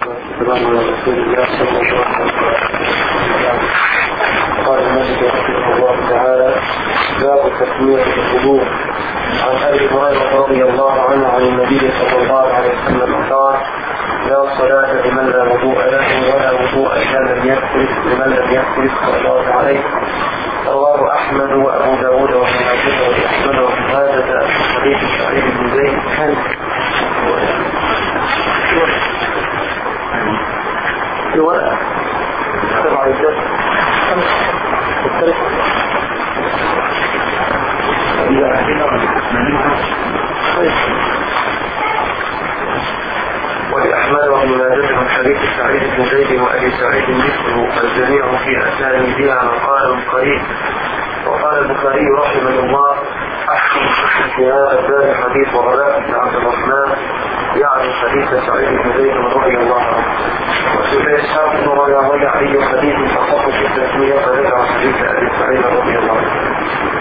والسلام على رسول الله صلى الله عليه وسلم قال المجد رحمه الله تعالى باب تسمية القبور عن ابي هريره رضي الله عنه عن النبي صلى الله عليه وسلم قال لا صلاة لمن لا وضوء له ولا وضوء لمن يختلف لمن لم يختلف صلى الله عليه رواه احمد وابو داود وابن ماجه واحمد وابن ماجه حديث سعيد بن زيد في ورقة سبعة رجال ولأحمد وابن ماجه من حديث سعيد بن زيد وأبي سعيد مثله الجميع في أسانيدها مقال قريب وقال البخاري رحمه الله أحسن في هذا الباب حديث وغلاء بن عبد الرحمن يعني حديث سعيد بن زيد رضي الله عنه وسئل إسحاق بن راهويه أي حديث أصح في التسمية فذكر حديث أبي سعيد رضي الله عنه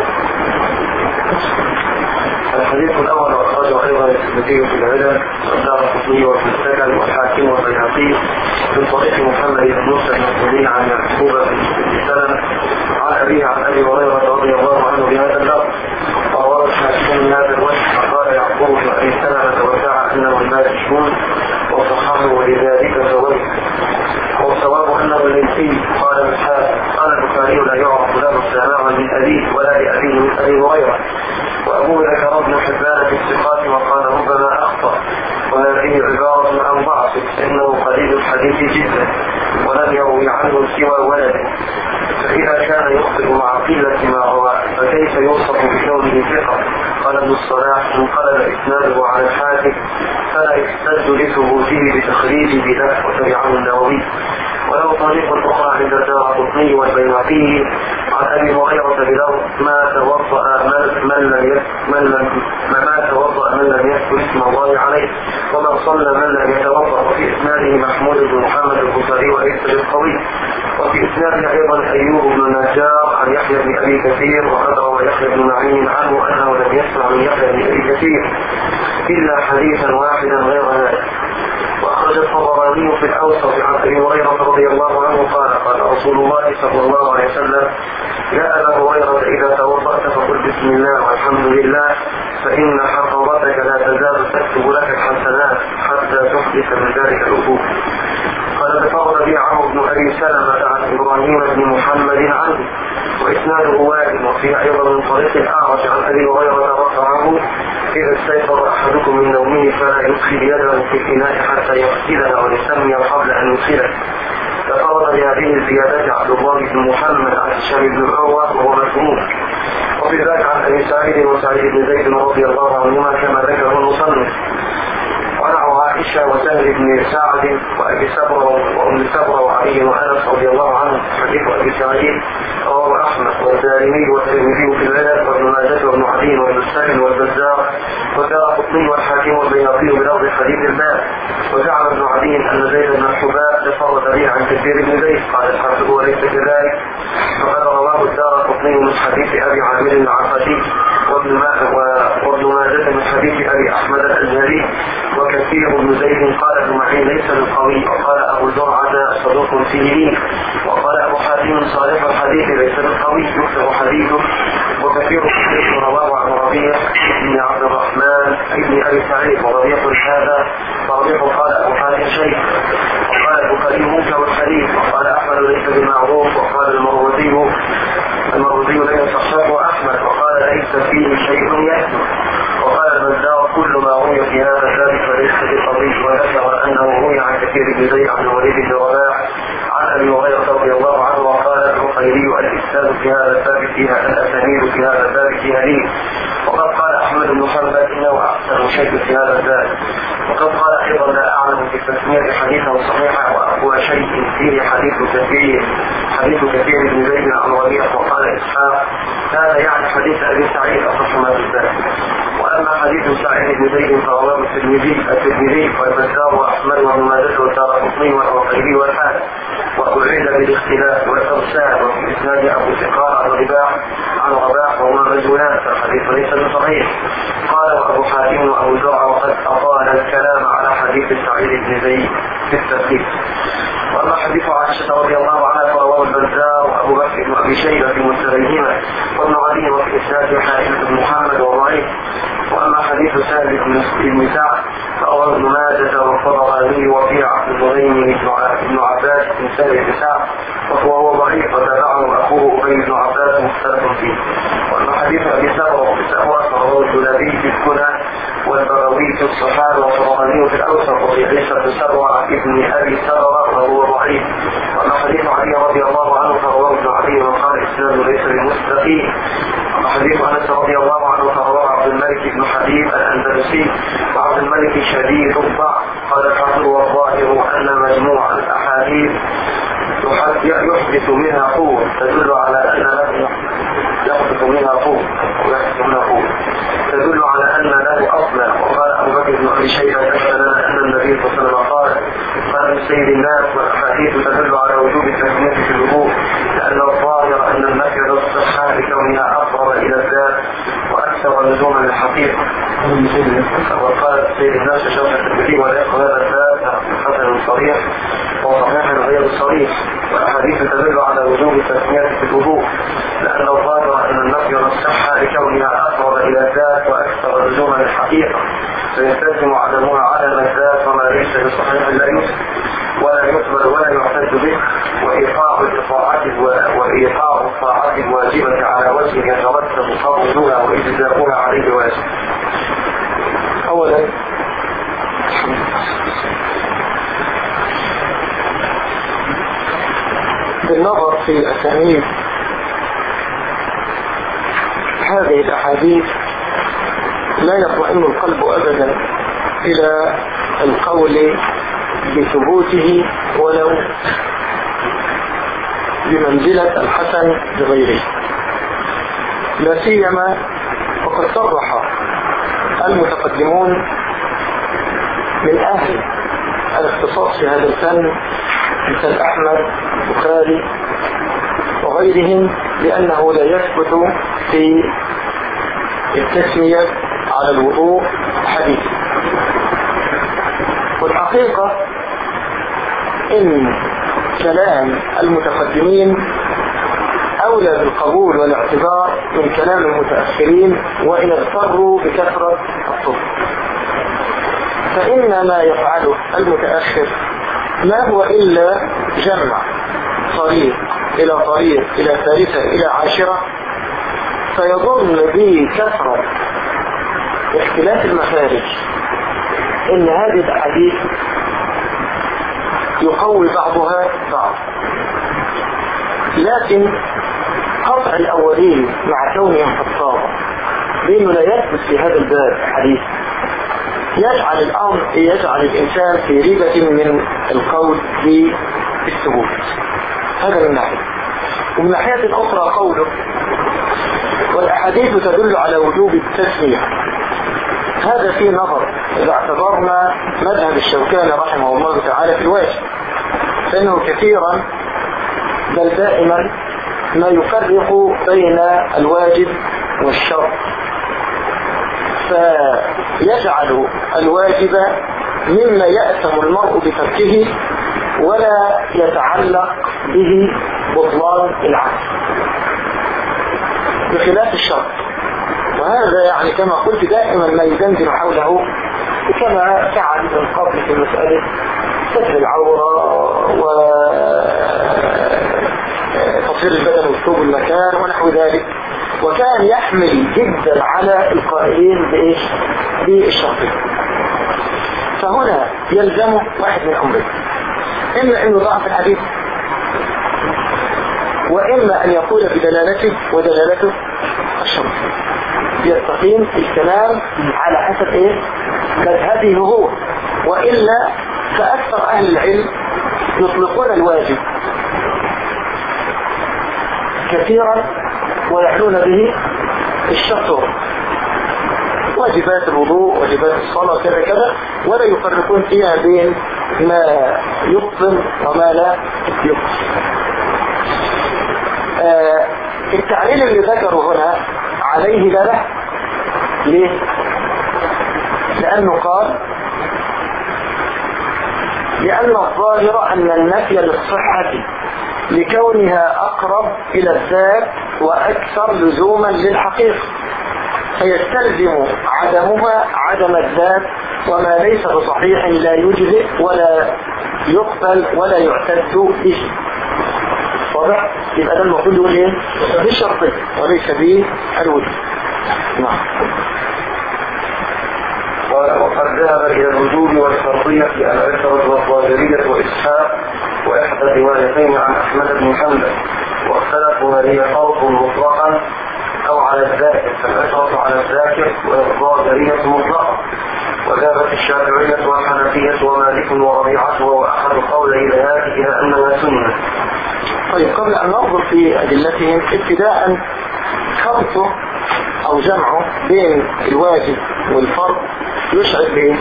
الحديث الأول أخرجه أيضا الترمذي في العلل والدار القطني وفي السكن والحاكم والبيهقي من طريق محمد بن موسى المسلمين عن يعقوب بن سلم عن أبيه عن أبي هريرة رضي الله عنه بهذا اللفظ وروى الحاكم من هذا الوجه فقال يعقوب بن أبي سلمة وسعى أنه المالكون وصححه ولذلك فوجه والصواب أنه الليثي قال الحافظ قال البخاري لا يعرف له السماع من أبيه ولا لأبيه من أبي هريرة وأبوه ذكر ابن حبان في الثقات وقال ربما أخطأ وهذه عبارة عن ضعف فإنه قليل الحديث جدا ولم يروي عنه سوى ولده فإذا كان يخطئ مع قلة ما روى فكيف يوصف بكونه ثقة قال ابن الصلاح انقلب إسناده على الحاكم فلا يحتج لثبوته بتخريجه له وتبعه النووي وله طريق أخرى عند الدار قطني والبيهقي عن أبي هريرة بلفظ ما توضأ من, من لم من لم ما توضأ من لم يذكر اسم الله عليه وما صلى من لم يتوضأ وفي إسناده محمود بن محمد البخاري وليس بالقوي وفي إسناده أيضا أيوب بن النجار عن يحيى بن أبي كثير وقد روى يحيى بن معين عنه أنه لم يسمع من يحيى بن أبي كثير إلا حديثا واحدا غير ذلك وأخرج الطبراني في الأوسط عن أبي هريرة رضي الله عنه قال قال رسول الله صلى الله عليه وسلم يا أبا هريرة إذا توضأت فقل بسم الله والحمد لله فإن حفظتك لا تزال تكتب لك الحسنات حتى تحدث من ذلك الوضوء قال بفضل بي عمرو بن أبي سلمة عن إبراهيم بن محمد عنه وإسناده وارد وفيه أيضا من طريق الأعرج عن أبي هريرة رفعه إذا استيقظ أحدكم من نومه فلا يدخل يده في الإناء حتى يغسلها ويسمي قبل أن يغسله ففرض بهذه الزيادة عبد الله بن محمد عن هشام بن عروة وهو مفهوم وفي ذلك عن أبي سعيد وسعيد بن زيد رضي الله عنهما كما ذكره المصنف وعن عائشة وسهل بن سعد وأبي سبرة وأم سبرة وعلي وأنس رضي الله عنهم حديث أبي سعيد رواه أحمد والدارمي والترمذي في العلل وابن ماجه وابن عدي وابن السكن والبزار ودار قطني والحاكم والبيهقي بلفظ حديث الباب وزعم ابن عدي أن زيد بن الحباب تفرد به عن كثير بن زيد قال الحافظ وليس كذلك وقد رواه الدار قطني من حديث أبي عامر العقدي وابن وابن ماجه من حديث ابي احمد الازهري وكثير بن زيد قال ابن معين ليس بالقوي وقال ابو زرعه صدوق فيه وقال ابو حاتم صالح الحديث ليس بالقوي يكتب حديثه وكثير حديث رواه عن ربيع بن عبد الرحمن بن ابي سعيد وربيع هذا وربيع قال ابو حاتم شيء وقال البخاري منكر الحديث وقال احمد ليس بمعروف وقال المروزي المروزي لم يصححه احمد وقال ليس فيه شيء يكتب وقال البزار كل ما روي في هذا الباب فليس بقضي وذكر انه روي عن كثير بن زيد عن الوليد بن رباح عن ابي هريره رضي الله عنه وقال البخاري الاسناد في هذا الباب فيها الاسانيد في هذا الباب فيها لي وقد قال احمد بن محمد انه احسن شيء في هذا الباب وقد قال ايضا لا اعلم في التسميه حديثا صحيحا واقوى شيء فيه حديث كثير حديث كثير بن زيد عن ربيع وقال اسحاق هذا يعني حديث ابي سعيد اصح ما في الباب واما حديث سعيد بن زيد فرواه الترمذي الترمذي والبزار واحمد وابن ماجه والدارقطني والعقيلي والحاكم وأعيد بالاختلاف والإرسال وفي إسناد أبو سقار عن رباح عن رباح وهما رجلان فالحديث ليس بصحيح قال وأبو حاتم وأبو زرع وقد أطال الكلام على حديث سعيد بن زيد في الترتيب عائشة رضي الله عنها فرواه البزار وأبو بكر بن أبي شيبة في مسلمهما وابن غني وفي إسناد حائل بن محمد وضعيف وأما حديث سهل بن سعد فرواه ابن ماجه والطبراني وفي عبد الغني بن عباس بن سهل بن سعد وهو ضعيف وتابعه أخوه أبي بن عباس مختلف فيه وأما حديث أبي سهرة فرواه الجلبي في الكنى والبراوي في الصحابة والطبراني في الأوسط وفي عيسى بن سروة ابن أبي سروة وهو ضعيف وأما حديث علي رضي الله عنه فرواه ابن علي وقال إسناد ليس بمستقيم وأما حديث أنس رضي الله عنه فرواه عبد الملك بن حبيب الأندلسي وعبد الملك شديد الضعف قال الحافظ والظاهر أن مجموع الأحاديث يحدث منها قوة تدل على أن له يحدث منها قوة ويحدث منها قوة تدل على أن له أصلا وقال أبو بكر بن أبي شيبة لنا أن النبي صلى الله عليه وسلم قال قال من سيد الناس والأحاديث تدل على وجوب التسمية في الوضوء لأن الظاهر أن النفي الصحة لكونها أقرب إلى الذات وأكثر لزوما للحقيقة وقال سيد الناس شوكة الترمذي ولا يقبل الذات حسن صريح وصحيح غير صريح والأحاديث تدل على وجوب التسمية في الوضوء لأن الظاهر أن النفي والصحة لكونها أقرب إلى الذات وأكثر لزوما للحقيقة فيستلزم عدمها عدم الذات وما ليس بصحيح لا يوسف ولا يقبل ولا يعتد به وإيقاع الطاعات وإيقاع الطاعات الواجبة على وجه يترتب فضلها وإجزاؤها عليه واجب. أولا بالنظر في أسانيد هذه الأحاديث لا يطمئن القلب أبدا إلى القول بثبوته ولو بمنزلة الحسن لغيره لا سيما وقد صرح المتقدمون من أهل الاختصاص في هذا الفن مثل أحمد البخاري وغيرهم لأنه لا يثبت في التسمية على الوضوء حديث والحقيقة إن كلام المتقدمين أولى بالقبول والاعتبار من كلام المتأخرين وإن اضطروا بكثرة الطرق فإن ما يفعله المتأخر ما هو إلا جمع طريق إلى طريق إلى ثالثة إلى عاشرة فيظن بكثرة اختلاف المخارج إن هذه الأحاديث يقوي بعضها بعض لكن قطع الأولين مع كونهم حفاظا بأنه لا يثبت في هذا الباب حديث يجعل الأمر يجعل الإنسان في ريبة من القول بالثبوت هذا من ناحية ومن ناحية أخرى قوله والأحاديث تدل على وجوب التسمية هذا في نظر إذا اعتبرنا مذهب الشوكاني رحمه الله تعالى في الواجب فإنه كثيرا بل دائما ما يفرق بين الواجب والشرط فيجعل الواجب مما يأثم المرء بتركه ولا يتعلق به بطلان العكس بخلاف الشرط وهذا يعني كما قلت دائما ما يدندن حوله كما فعل من قبل في مسألة ستر العورة و تطهير البدن واسلوب المكان ونحو ذلك وكان يحمل جدا على القائلين بايش بالشرطين فهنا يلزمه واحد من امرين اما انه ضعف الحديث واما ان يقول بدلالته ودلالته الشرط يستقيم الكلام على حسب ايه مذهبه هو والا فاكثر اهل العلم يطلقون الواجب كثيرا ويعنون به الشطر واجبات الوضوء واجبات الصلاة كذا كذا ولا يفرقون فيها بين ما يبطل وما لا يبطل آه التعليل اللي ذكره هنا عليه دلة ليه لأنه قال لأن الظاهر أن النفي للصحة لكونها أقرب إلى الذات وأكثر لزوما للحقيقة فيستلزم عدمها عدم الذات وما ليس بصحيح لا يجزئ ولا يقبل ولا يعتد به واضح يبقى ده المفروض يقول ايه بالشرطين وليس بالوجود نعم وقد ذهب إلى الوجوب والفرضية العشرة والظاهرية وإسحاق وإحدى الروايتين عن أحمد بن حنبل واختلفوا هل هي فرض مطلقا أو على الذاكر فالعشرة على الذاكر والظاهرية مطلقا وذهبت الشافعية والحنفية ومالك وربيعة وهو أحد قولي ذهاب إلى أنها سنة طيب قبل أن ننظر في أدلتهم ابتداء خلطه أو جمعه بين الواجب والفرض يشعر بإيه؟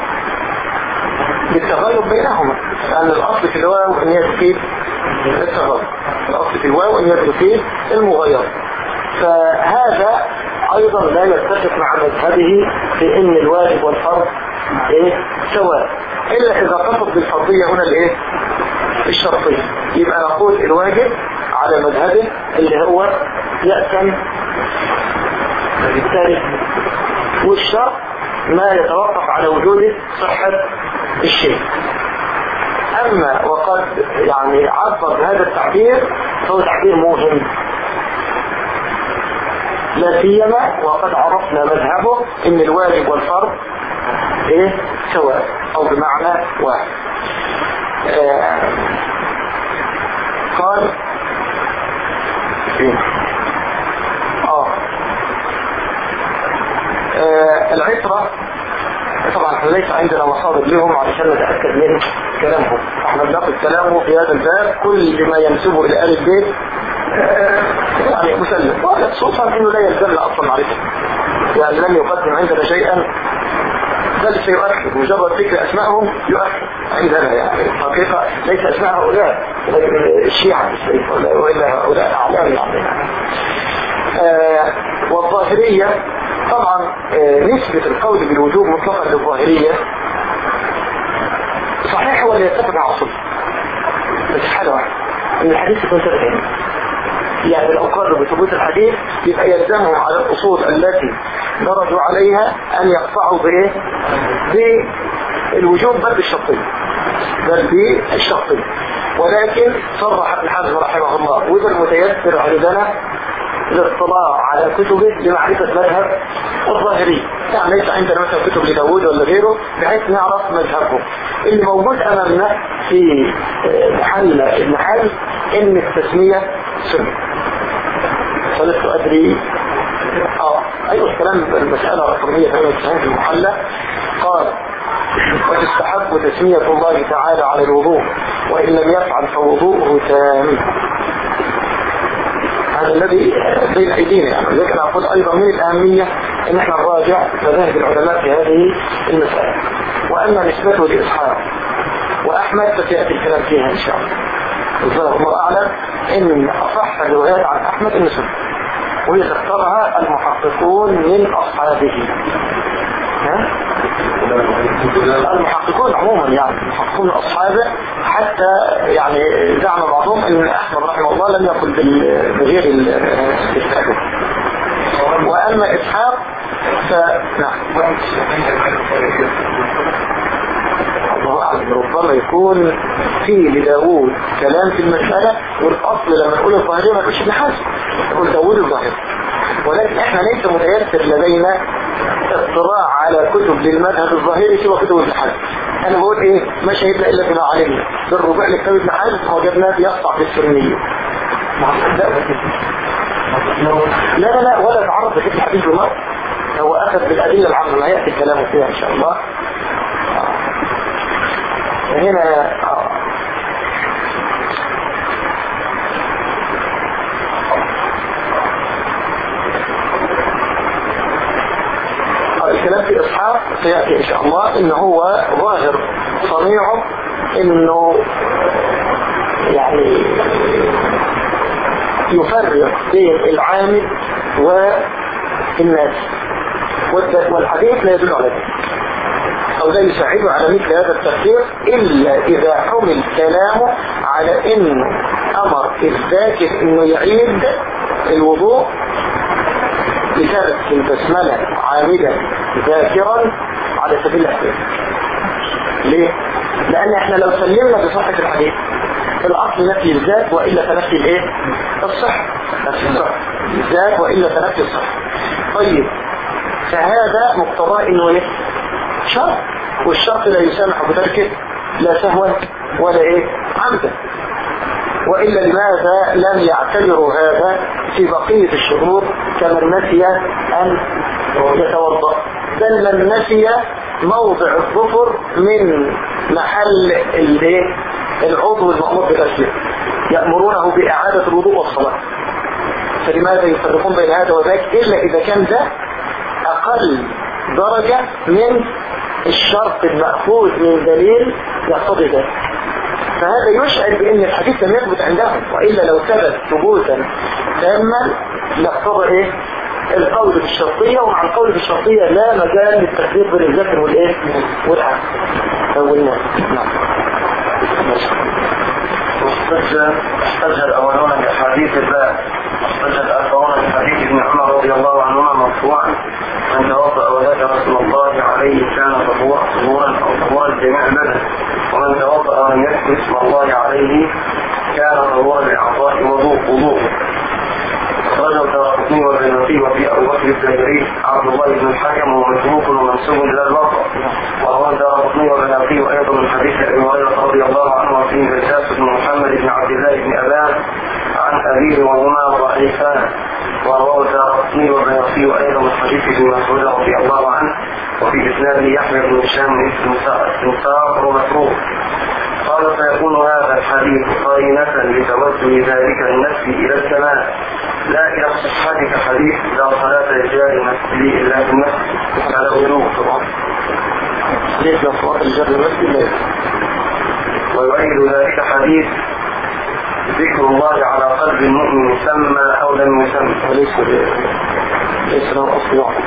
بالتغلب بينهما لأن الأصل في الواو أن هي تفيد التغلب الأصل في الواو أن هي تفيد المغير فهذا أيضا لا يتفق مع مذهبه في أن الواجب والفرض إيه؟ سواء إلا إذا قصد بالفرضية هنا الإيه؟ الشرطية يبقى نقول الواجب على مذهبه اللي هو يأتم بالتالي والشرط ما يتوقف على وجود صحة الشيء أما وقد يعني عبر بهذا التعبير فهو تعبير مهم لا سيما وقد عرفنا مذهبه ان الواجب والفرض ايه سواء او بمعنى واحد آه قال إيه؟ آه. آه العطرة طبعا احنا ليس عندنا مصادر لهم علشان نتأكد من كلامهم احنا بناخد كلامه في هذا الباب كل ما ينسبه الى آل البيت يعني مسلم خصوصا انه لا يلزمنا اصلا معرفه يعني لم يقدم عندنا شيئا بل سيؤكد مجرد ذكر اسمائهم يؤكد عندنا يعني الحقيقه ليس اسماء هؤلاء ولكن الشيعه والا هؤلاء اعلام يعني آه والظاهريه طبعا آه نسبه القول بالوجوب مطلقا للظاهريه صحيح ولا يتفق مع اصول بس حاجه واحده ان الحديث يكون ثابت يعني لو قالوا بثبوت الحديث يبقى يلزمهم على الأصول التي درجوا عليها أن يقطعوا بإيه؟ بالوجوب بل بالشرطية بل بالشرطية ولكن صرح ابن حزم رحمه الله وإذا المتيسر عندنا الاطلاع على كتبه لمعرفة مذهب الظاهري يعني ليس عندنا مثلا كتب لداود ولا غيره بحيث نعرف مذهبهم اللي موجود أمامنا في محل المحل إن التسمية سنة فلست أدري آه أيوة الكلام المسألة رقمية 98 في المحلة قال وتستحب تسمية الله تعالى على الوضوء وإن لم يفعل فوضوءه تام هذا الذي بين أيدينا يعني لذلك أنا أقول أيضا من الأهمية أن احنا نراجع مذاهب العلماء في هذه المسألة وأما نسبته لإسحاق وأحمد فسيأتي الكلام فيها إن شاء الله وزاره الله أعلم إن أصح الروايات عن أحمد بن سنة وهي تختارها المحققون من أصحابه ها؟ المحققون عموما يعني المحققون من أصحابه حتى يعني زعم بعضهم أن أحمد رحمه الله لم يقل بغير الكتاب وأما إسحاق فنعم الله أعلم ربما يكون في لداود كلام في المسألة والأصل لما نقول الظاهرية ما نقولش ابن حزم نقول داود الظاهر ولكن احنا ليس متيسر لدينا اطلاع على كتب للمذهب الظاهري سوى كتب ابن حزم انا بقول ايه ما شهدنا الا بما علمنا بالرجوع لكتاب ابن حزم وجدناه بيقطع في السنية لا لا لا ولا تعرض لكتب الحديث بالمرء هو اخذ بالادله العامه ما ياتي كلامه فيها ان شاء الله هنا الكلام في إسحاق سيأتي إن شاء الله إن هو ظاهر صنيعه إنه يعني يفرق بين العامل والناس والحديث لا يدل على ذلك أو لا يساعده على مثل هذا التفسير إلا إذا حمل كلامه على إنه أمر الذاكر إنه يعيد الوضوء بترك البسملة عامدا ذاكرا على سبيل الاحتياط ليه؟ لأن احنا لو سلمنا بصحة الحديث الأصل نفي الذات وإلا فنفي الإيه؟ الصحة نفي الصحة الذات وإلا فنفي الصحة طيب فهذا مقتضاه إنه إيه؟ شرط والشرط لا يسامح بتركه لا سهوا ولا إيه؟ عمدا وإلا لماذا لم يعتبروا هذا في بقية الشهور كمن نسي أن يتوضأ بل من نسي موضع الظفر من محل الايه العضو المأمور بالغسل يأمرونه بإعادة الوضوء والصلاة فلماذا يفرقون بين هذا وذاك إلا إذا كان ده أقل درجة من الشرط المأخوذ من دليل يقتضي ذلك فهذا يشعر بأن الحديث لم يثبت عندهم وإلا لو ثبت ثبوتا تاما لاقتضى إيه؟ القول بالشرطية ومع القول بالشرطية لا مجال للتفريق بين الذكر والإيه؟ والعكس أو الناس نعم واحتج الأولون بحديث الله واحتج الآخرون بحديث ابن عمر رضي الله عنهما مرفوعا من توضأ وذكر اسم الله عليه كان طهورا أو طهورا لجميع البدن ومن توضأ ولم يذكر اسم الله عليه كان طهورا لأعضاء وضوء وضوء أخرجه الدارقطني والبيهقي وفي أبو بكر الزهري عبد الله بن الحكم ومتروك ومنسوب إلى البصر وهو الدارقطني والبيهقي أيضا من حديث أبي هريرة رضي الله عنه وفيه بجاس بن محمد بن عبد الله بن أبان عن أبيه وهما ضعيفان ورواه الدارقطني والبيهقي أيضا من حديث ابن مسعود رضي الله عنه وفي إسناده يحيى بن هشام من استنصار ومتروك قال فيكون هذا الحديث قرينة لتوجه ذلك النفس إلى الكمال لا إلى صحة كحديث لا صلاة رجال مسجد إلا في المسجد على وجوه طبعا ليس صلاة الجر المسجد لا ويؤيد ذلك حديث ذكر الله على قلب المؤمن سمى أو لم يسمى وليس ليس له أصل واحد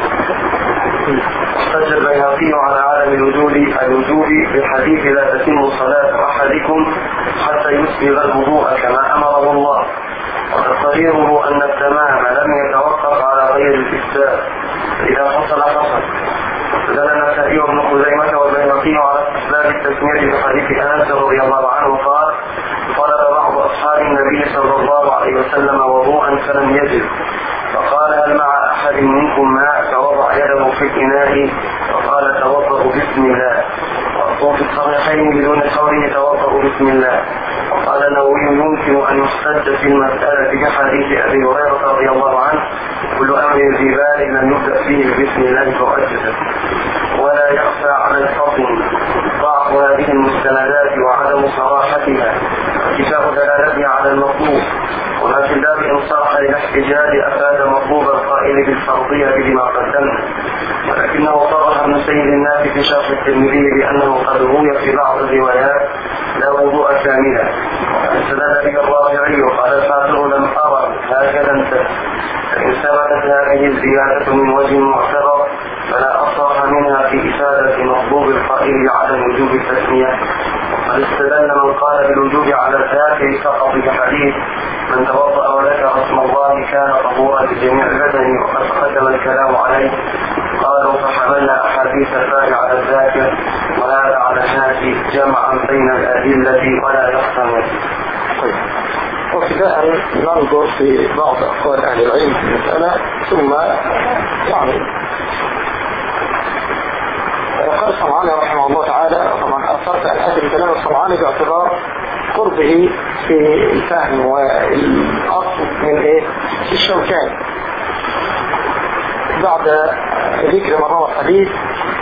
احتج البيهقي على عالم الوجود الوجود بالحديث لا تتم صلاة أحدكم حتى يسبغ الوضوء كما أمره الله وتقريره أن التمام لم يتوقف على غير الإسباب إذا حصل حصل دل النسائي وابن خزيمة والبيهقي على استحباب التسمية بحديث أنس رضي الله عنه قال طلب بعض أصحاب النبي صلى الله عليه وسلم وضوءا فلم يجد فقال هل مع أحد منكم ماء فوضع يده في الإناء فقال توضأ بسم الله وفي الصحيحين بدون قوله توضأ بسم الله وقال النووي يمكن أن يحتج في المسألة بحديث أبي هريرة رضي الله عنه كل أمر في بال لم يبدأ فيه بسم الله فؤجد ولا يخفى على الفضل ضعف هذه المستندات وعدم صراحتها وكتاب دلالتها على المطلوب وما في الباب إن صرح للاحتجاج أفاد مطلوب القائل بالفرضية بما قدمنا ولكنه صرح ابن سيد الناس في شرح الترمذي بأنه قد روي في بعض الروايات لا وضوء كاملا استدل به الرافعي وقال الحافظ لم أرى هكذا انتهى فإن ثبتت هذه الزيادة من وجه معتبر فلا أصح منها في إفادة مطلوب القائل بعدم وجوب التسمية وقد استدل من قال بالوجوب على الذاكر فقط بحديث من توضأ وذكر اسم الله كان طهورا لجميع البدن وقد تقدم الكلام عليه قالوا فحملنا أحاديث الباب على الذاكر وهذا على الناس جمعا بين الأدلة ولا يحتمل طيب وابتداء ننظر في بعض أقوال أهل العلم في المسألة ثم يعني قال الصنعاني رحمه الله تعالى طبعا أثرت أن أدري كلام الصنعاني باعتبار قربه في الفهم والأصل من إيه؟ الشوكان بعد ذكر مرة الحديث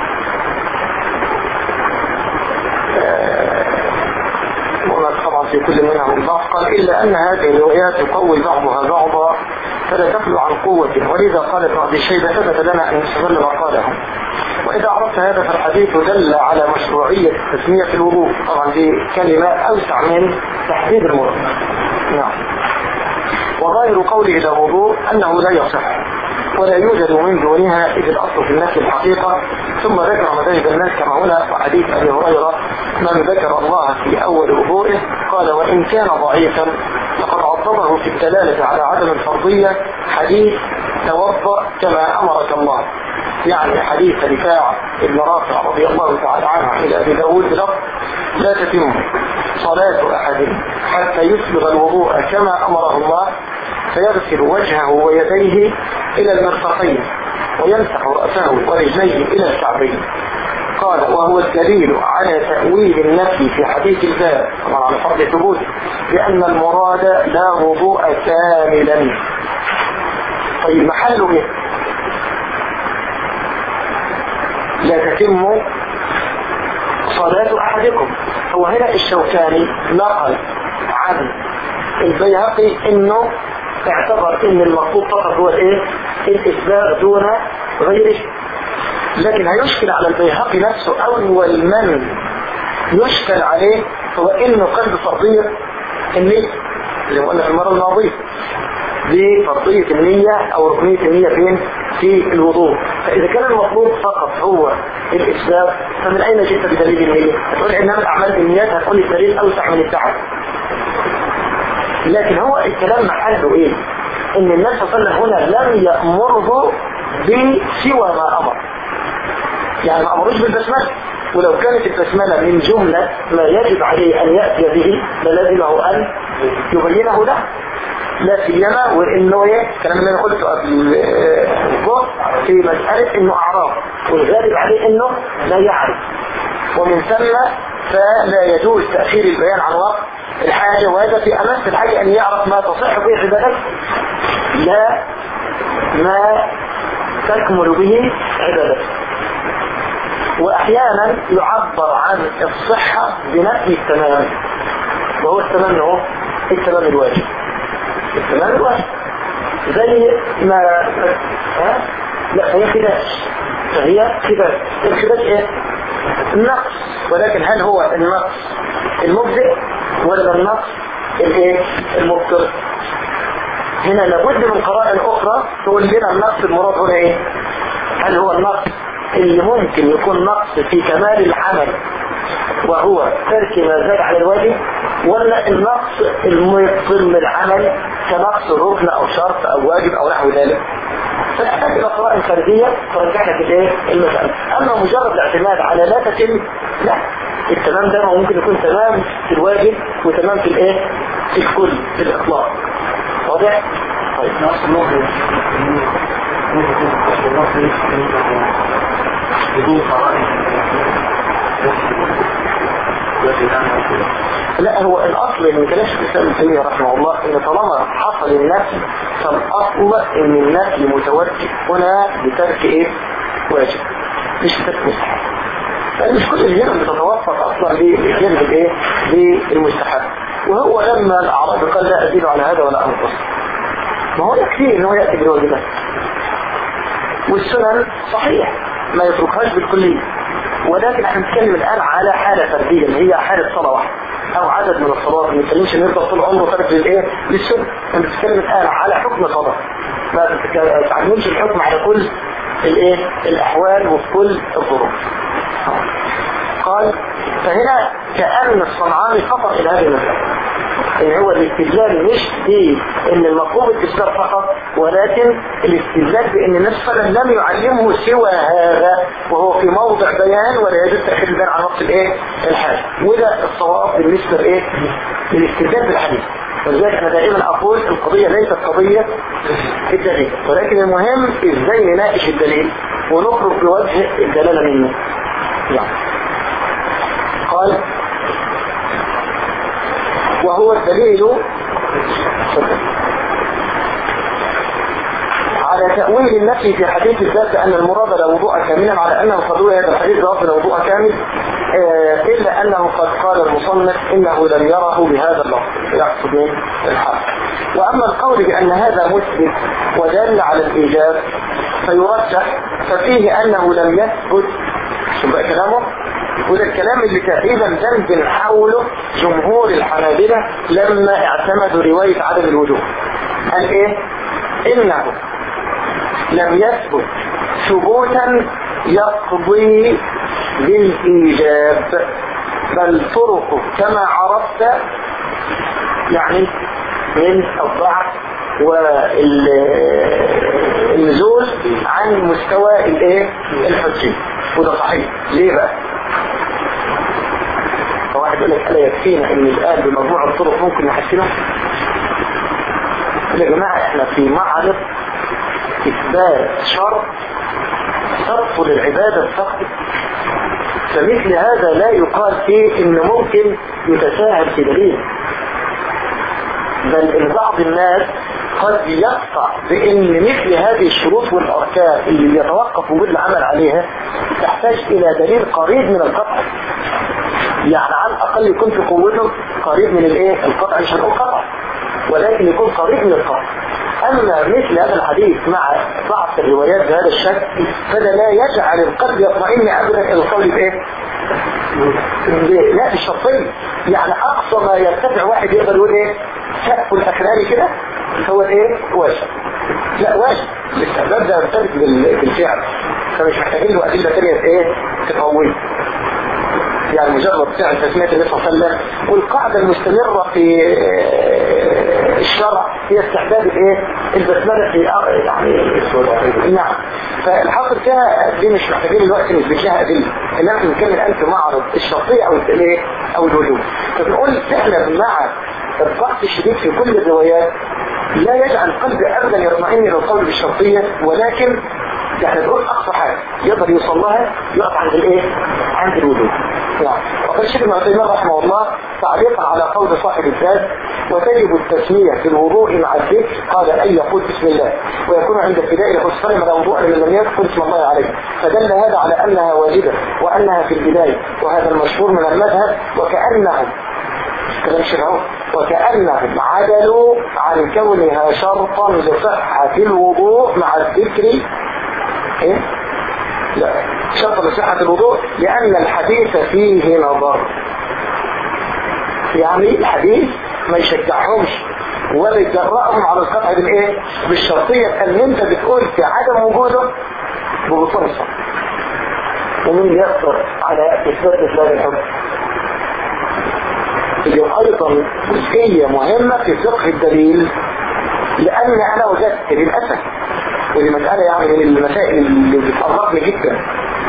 هناك طبعا في كل منها من ضعف قال إلا أن هذه الروايات يقوي بعضها بعضا فلا تخلو عن قوة ولذا قال ابن أبي شيبة ثبت لنا أن نستغل ما قاله وإذا عرفت هذا فالحديث دل على مشروعية تسمية الوضوء طبعا دي كلمة أوسع من تحديد المراد نعم وظاهر قوله إلى وضوء أنه لا يصح ولا يوجد من دونها إذ الأصل في النفس الحقيقة ثم ذكر مذاهب الناس كما هنا وحديث أبي هريرة من ذكر الله في أول وضوئه قال وإن كان ضعيفا فقد عظمه في الدلالة على عدم الفرضية حديث توضأ كما أمرك الله يعني حديث رفاعة ابن رافع رضي الله تعالى عنه إلى أبي داود بلفظ لا تتم صلاة أحد حتى يسبغ الوضوء كما أمره الله فيغسل وجهه ويديه إلى المرفقين ويمسح رأسه ورجليه إلى الكعبين قال وهو الدليل على تأويل النفي في حديث الباب طبعا على فرض ثبوت بأن المراد لا وضوء كاملا طيب محله ايه لا تتم صلاة أحدكم هو هنا الشوكاني نقل عن البيهقي انه اعتبر ان المطلوب فقط هو الايه الاسباغ دون غيره لكن هيشكل على البيهقي نفسه اول من يشكل عليه هو انه قلب فرضية النية اللي قلنا في المرة الماضية بفرضية النية او ركنية النية فين في الوضوء فاذا كان المطلوب فقط هو الاسباغ فمن اين جئت بدليل النية هتقول انما الاعمال بالنيات هتقول الدليل اوسع من الدعوة لكن هو الكلام محله ايه ان النبي صلى الله عليه وسلم هنا لم يأمره بسوى ما امر يعني ما امروش بالبسمله ولو كانت البسمله من جمله ما يجب عليه ان ياتي به للازمه ان يبينه له لا سيما وانه ايه الكلام اللي انا قلته قبل الظهر في مساله انه اعراض والغالب عليه انه لا يعرف ومن ثم فلا يجوز تاخير البيان عن وقت الحاجة وهذا في أمس الحاجة أن يعرف ما تصح به عبادته لا ما تكمل به عبادته وأحيانا يعبر عن الصحة بنفي التمام وهو التمام هو التمام الواجب التمام الواجب زي ما ها لا هي خداش فهي خداش الخداش ايه النقص ولكن هل هو النقص المبدئ ولا النقص الايه المبطل هنا لابد من قراءة اخرى تقول لنا النقص المراد هنا ايه هل هو النقص اللي ممكن يكون نقص في كمال العمل وهو ترك ما زاد على الواجب ولا النقص المبطل العمل كنقص ركن او شرط او واجب او نحو ذلك فنحتاج الى قراءة خارجية ترجع لك الايه المسألة اما مجرد الاعتماد على لا تتم لا التمام ده ممكن يكون تمام في الواجب وتمام في الايه في الكل في الاطلاق واضح طيب نفس النقطة بدون لا هو الاصل من كلام الشيخ الاسلام ابن تيميه رحمه الله ان طالما حصل النفي فالاصل ان النفي متوجه هنا بترك ايه واجب مش بترك مستحب لان مش كل الجنة بتتوفق اصلا لجانب الايه بالمستحب وهو لما الاعراب قال لا ازيد على هذا ولا انقص ما هو يكفي ان هو ياتي بالواجبات والسنن صحيح ما يتركهاش بالكليه ولكن احنا بنتكلم الان على حاله فرديه اللي هي حاله صلاه واحده او عدد من الصلوات ما بنتكلمش ان يفضل طول عمره ترك للايه للسنه احنا بنتكلم الان على حكم صلاه ما تعملش الحكم على كل الايه الاحوال وفي كل الظروف قال فهنا كأن الصنعاني خطأ إلى هذه المسألة إن هو الاستدلال مش بأن المطلوب الاستدلال فقط ولكن الاستدلال بأن النبي صلى الله عليه وسلم لم يعلمه سوى هذا وهو في موضع بيان ولا يجوز تأخير البيان عن نص الايه الحاجة وده الصواب بالنسبة لايه للاستدلال بالحديث ولذلك انا دائما اقول القضية ليست قضية في الدليل ولكن المهم ازاي نناقش الدليل ونخرج بوجه الدلالة منه يعني قال وهو الدليل على تأويل النفي في حديث الذات أن المراد لا وضوء كاملا على أنه قد روي هذا الحديث ضابط لا وضوء كامل آه إلا أنه قد قال المصنف إنه لم يره بهذا اللفظ يقصد من الحق وأما القول بأن هذا مثبت ودل على الإيجاب فيرجح ففيه أنه لم يثبت شو بقى كلامه وده الكلام اللي تقريبا دندن حوله جمهور الحنابلة لما اعتمدوا رواية عدم الوجوب قال ايه انه لم يثبت ثبوتا يقضي بالإيجاب بل طرقه كما عرفت يعني من الضعف والنزول عن مستوى الايه الحجي وده صحيح ليه بقى واحد يقول لك الا يكفينا ان الان بمجموع الطرق ممكن نحسنه يا جماعه احنا في معرض اثبات شرط صرف للعباده فقط فمثل هذا لا يقال فيه ان ممكن يتساهل في دليل بل ان بعض الناس قد يقطع بان مثل هذه الشروط والاركان اللي يتوقف وجود العمل عليها تحتاج الى دليل قريب من القطع يعني على الاقل يكون في قوته قريب من الايه القطع مش هنقول قطع ولكن يكون قريب من القطع اما مثل هذا الحديث مع ضعف الروايات بهذا الشكل فده لا يجعل القلب يطمئن ابدا الى القول بايه لا الشرطية يعني اقصى ما يرتفع واحد يقدر يقول ايه سقف الاخراني كده هو ايه واجب لا واجب الاستحباب ده يرتبط بالفعل فمش محتاجين له ادله ثانيه ايه تقويه يعني مجرد فعل تسمية النبي صلى الله عليه وسلم والقاعدة المستمرة في الشرع هي استحباب الايه البسملة في يعني نعم فالحاصل فيها دي مش محتاجين الوقت نثبت لها ادله انما بنتكلم الان في معرض الشرطية او الايه او الوجوب فبنقول احنا مع الضغط الشديد في كل الروايات لا يجعل القلب ابدا يطمئن الى القول بالشرطية ولكن يعني تقول اقصى حاجة يقدر يوصل لها يقف عند الايه عند الوجود يعني وقال الشيخ ابن عثيمين رحمه الله تعليقا على قول صاحب الذات وتجب التسمية في الوضوء مع الذكر قال أن يقول بسم الله ويكون عند ابتداء يقول سلم على وضوء لمن لم يذكر اسم الله عليه فدل هذا على أنها واجبة وأنها في البداية وهذا المشهور من المذهب وكأنهم كلام شرعون وكأنهم عدلوا عن كونها شرطا لصحة الوضوء مع الذكر ايه لا شرط لصحة الوضوء لأن الحديث فيه نظر يعني الحديث ما يشجعهمش ولا يجرأهم على القطع بالايه بالشرطية ان انت بتقول في عدم وجوده ببطون الصلاة ومن يقدر على اثبات اسباب الحكم هي ايضا جزئية مهمة في فقه الدليل لان انا وجدت للأسف ودي مسألة يعني من المسائل اللي بتقربني جدا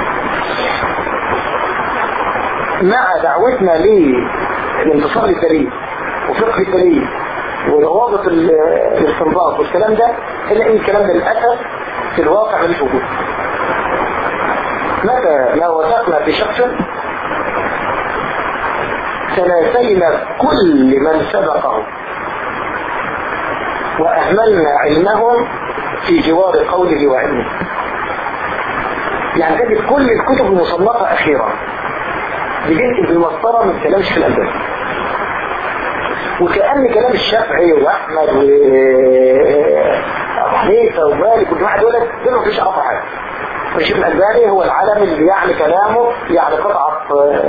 مع دعوتنا للانتصار للدليل وفقه الدليل وضوابط الاستنباط والكلام ده الا ان الكلام ده للاسف في الواقع مش موجود متى ما وثقنا في شخص تناسينا كل من سبقه واهملنا علمهم في جوار قوله وعلمه يعني تجد كل الكتب المصنفة أخيرا بجنب بالمسطرة من كلام الشيخ الألباني وكأن كلام الشافعي وأحمد وأبو حنيفة ومالك وكل واحد يقول لك دول مفيش عرفة حاجة والشيخ الألباني هو العالم اللي يعني كلامه يعني قطعة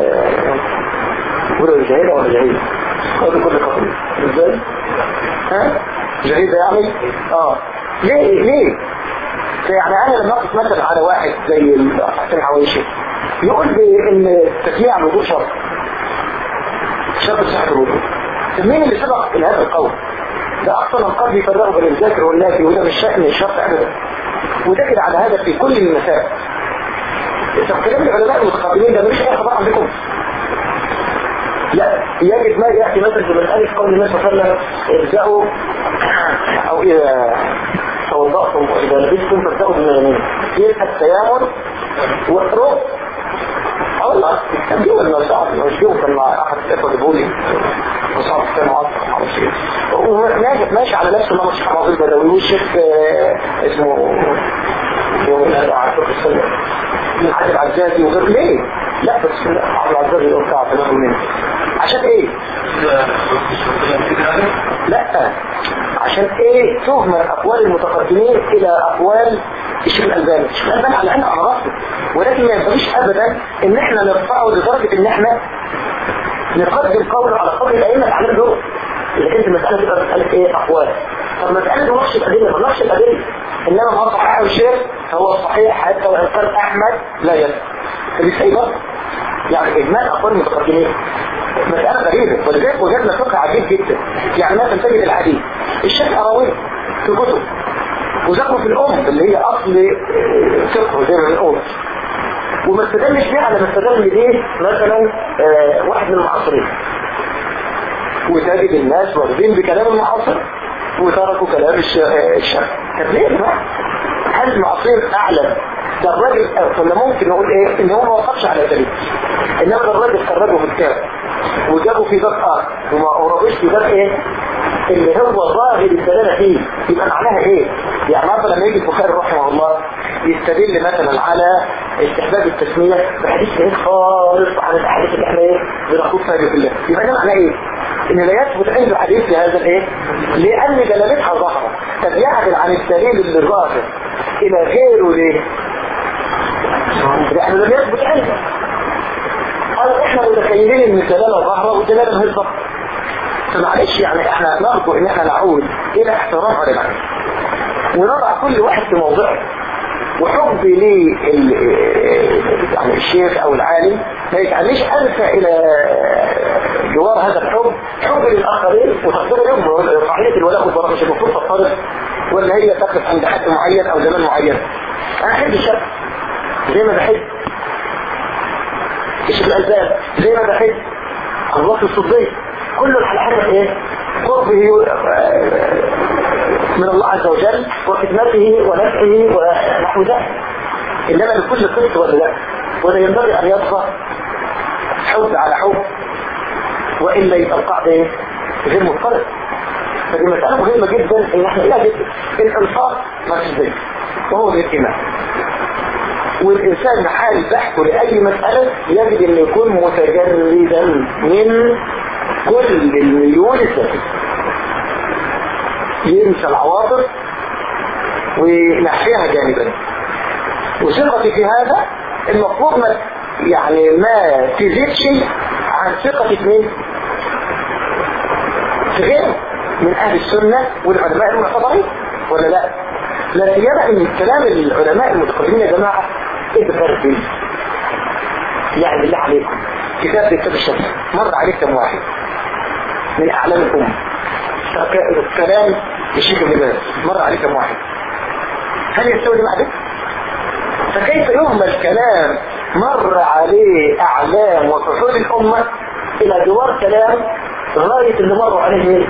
قولوا جهيدة ولا جهيدة؟ قولوا كل قطعة ازاي؟ ها؟ جهيدة يعني؟ اه ليه ليه يعني انا لما اقف مثلا على واحد زي حسين حويشي يقول لي ان تسميع الوضوء شرط شرط صحة الوضوء مين اللي سبق الى هذا القول ده اقصى من قد يفرغ بين الذاكر والنافي وده مش شأن الشرط ابدا وده كده على هذا في كل المسائل طب كلام العلماء المتقدمين ده مش اي خبر عندكم لا يجد ما يأتي مثلا في مسألة قول النبي صلى الله عليه وسلم ابدأوا أو إذا توضأتم وإذا لبستم فابدأوا باليمين يبقى التيامن والرؤ الله كان جوه المساعد مش جوه كان مع أحد الإخوة البولي وصعب كان معطف على شيء وماشي ماشي على نفس ما مش حماضي البدوي والشيخ اسمه يوم الأربعاء في السنة من حاجة العزازي وغير ليه؟ لا بس عبد العزازي يقول بتاع تنقل منه عشان ايه؟ لا عشان ايه تهمل اقوال المتقدمين الى اقوال الشيخ الالباني الشيخ الالباني على ان على راسه ولكن ما ينبغيش ابدا ان احنا نرفعه لدرجه ان احنا نقدم قوله على قول الائمه الاعلام دول اذا كانت المساله تبقى مساله ايه اقوال طب مساله نقش الادله ما نقش الادله انما ما صحيح الشيخ هو الصحيح حتى وان قال احمد لا يلزم فدي ايضا يعني اجمال اقوال المتقدمين مسألة غريبة ولذلك وجدنا فقه عجيب جدا يعني مثلا تجد الحديث الشيخ أراوي في كتب وذكروا في الأم اللي هي أصل فقه زي ما بنقول وما استدلش بيه على ما استدل بيه مثلا آه واحد من المعاصرين وتجد الناس واخدين بكلام المعاصر وتركوا كلام الشيخ طب ليه يا جماعه؟ هل المعاصرين أعلم ده الراجل ولا ممكن نقول ايه ان هو ما وقفش على دليل انما ده الراجل خرجه في الكتاب وجابه في باب اخر وما اوربش في باب ايه اللي هو ظاهر الدلاله فيه يبقى معناها ايه يعني مثلا لما يجي البخاري رحمه الله يستدل مثلا على استحباب التسميه بحديث بعيد خالص عن الاحاديث اللي احنا ايه بنقول فيها بالله يبقى ده معناه ايه ان لا يثبت عنده حديث في هذا الايه لان دلالتها ظاهره طب يعدل عن الدليل اللي ظاهر الى غيره ليه لأنه لم يثبت عنده قال احنا متخيلين ان الدلاله ظاهره والدلاله ما هي ظاهره فمعلش يعني احنا نرجو ان احنا نعود الى احترام علماء ونضع كل واحد في موضعه وحب لي يعني الشيخ او العالم ما يجعلنيش انسى الى جوار هذا الحب حب للاخرين وتقدير لهم قاعده الولاء والبراء مش المفروض تفترض ولا هي تقف عند حد معين او زمان معين انا احب الشك زي ما بحب الشيخ الألباب زي ما بحب الله في الصديق كل الحلقات ايه قربه من الله عز وجل وخدمته ونفعه ونحو ذلك انما لكل قسط ولا لا ولا ينبغي ان يطغى حب على حب والا يبقى القاعده ايه غير مضطرب فدي مسألة مهمة جدا ان احنا لا جدا الانصاف ما فيش وهو بالايمان والإنسان حال بحثه لأي مسألة يجب أن يكون متجردا من كل المليون السبب ينسى العواطف وينحيها جانبا وثقتي في هذا المفروض ما يعني ما تزيد شيء عن ثقة اثنين في غيره من أهل السنة والعلماء المعتبرين ولا لا؟ لا سيما ان كلام العلماء المتقدمين يا جماعه ادغر فيه يعني بالله عليكم كتاب كتاب الشمس مر عليك كم واحد من اعلام الامه كلام الشيخ ابن باز مر عليك كم واحد هل يستوي مع ده؟ فكيف يهمل كلام مر عليه اعلام وفحول الامه الى جوار كلام غايه اللي مروا عليه مين؟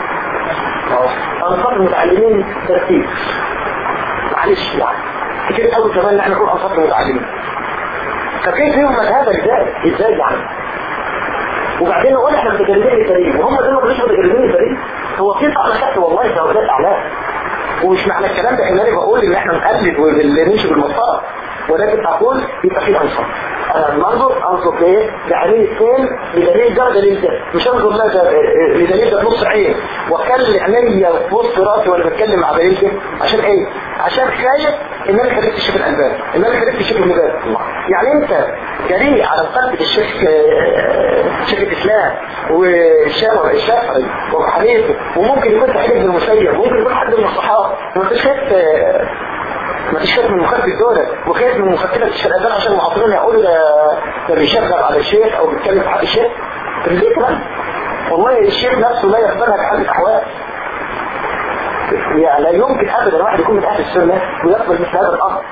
انصار المتعلمين ترتيب معلش يعني كتير قوي كمان ان احنا نكون انصار المتعلمين فكيف يهمل هذا ازاي ازاي يعني وبعدين نقول احنا متجردين للفريق وهم دول ما كانوش متجردين للفريق هو في طعم تحت والله زوجات اعلام ومش معنى الكلام ده انني بقول ان احنا نقلد ونمشي بالمسار ولكن اقول يبقى في انصار انا منظر انظر لايه لعينين اثنين بدليل ده دليل ده مش انظر لا ده لدليل ده بنص عين واكل عينيا في وسط راسي وانا بتكلم مع دليل ده عشان ايه عشان خايف ان انا خليت الشيخ الالباني ان انا خليت الشيخ ابن باز يعني انت جريء على مقدمه الشيخ شيخ الاسلام والشافعي الشافعي وابو حنيفه وممكن يكون سعيد بن المسيب وممكن يكون حد من الصحابه ما انتش خايف ما فيش خايف من مخالفه الدولة وخايف من مخالفه الشيخ الالباني عشان المعاصرين يقولوا ده ده بيشغل على الشيخ او بيتكلم في حق الشيخ طب ليه كمان والله الشيخ نفسه لا يقبلها بحال الاحوال يعني لا يمكن ابدا الواحد يكون من اهل السنه ويقبل مثل هذا الامر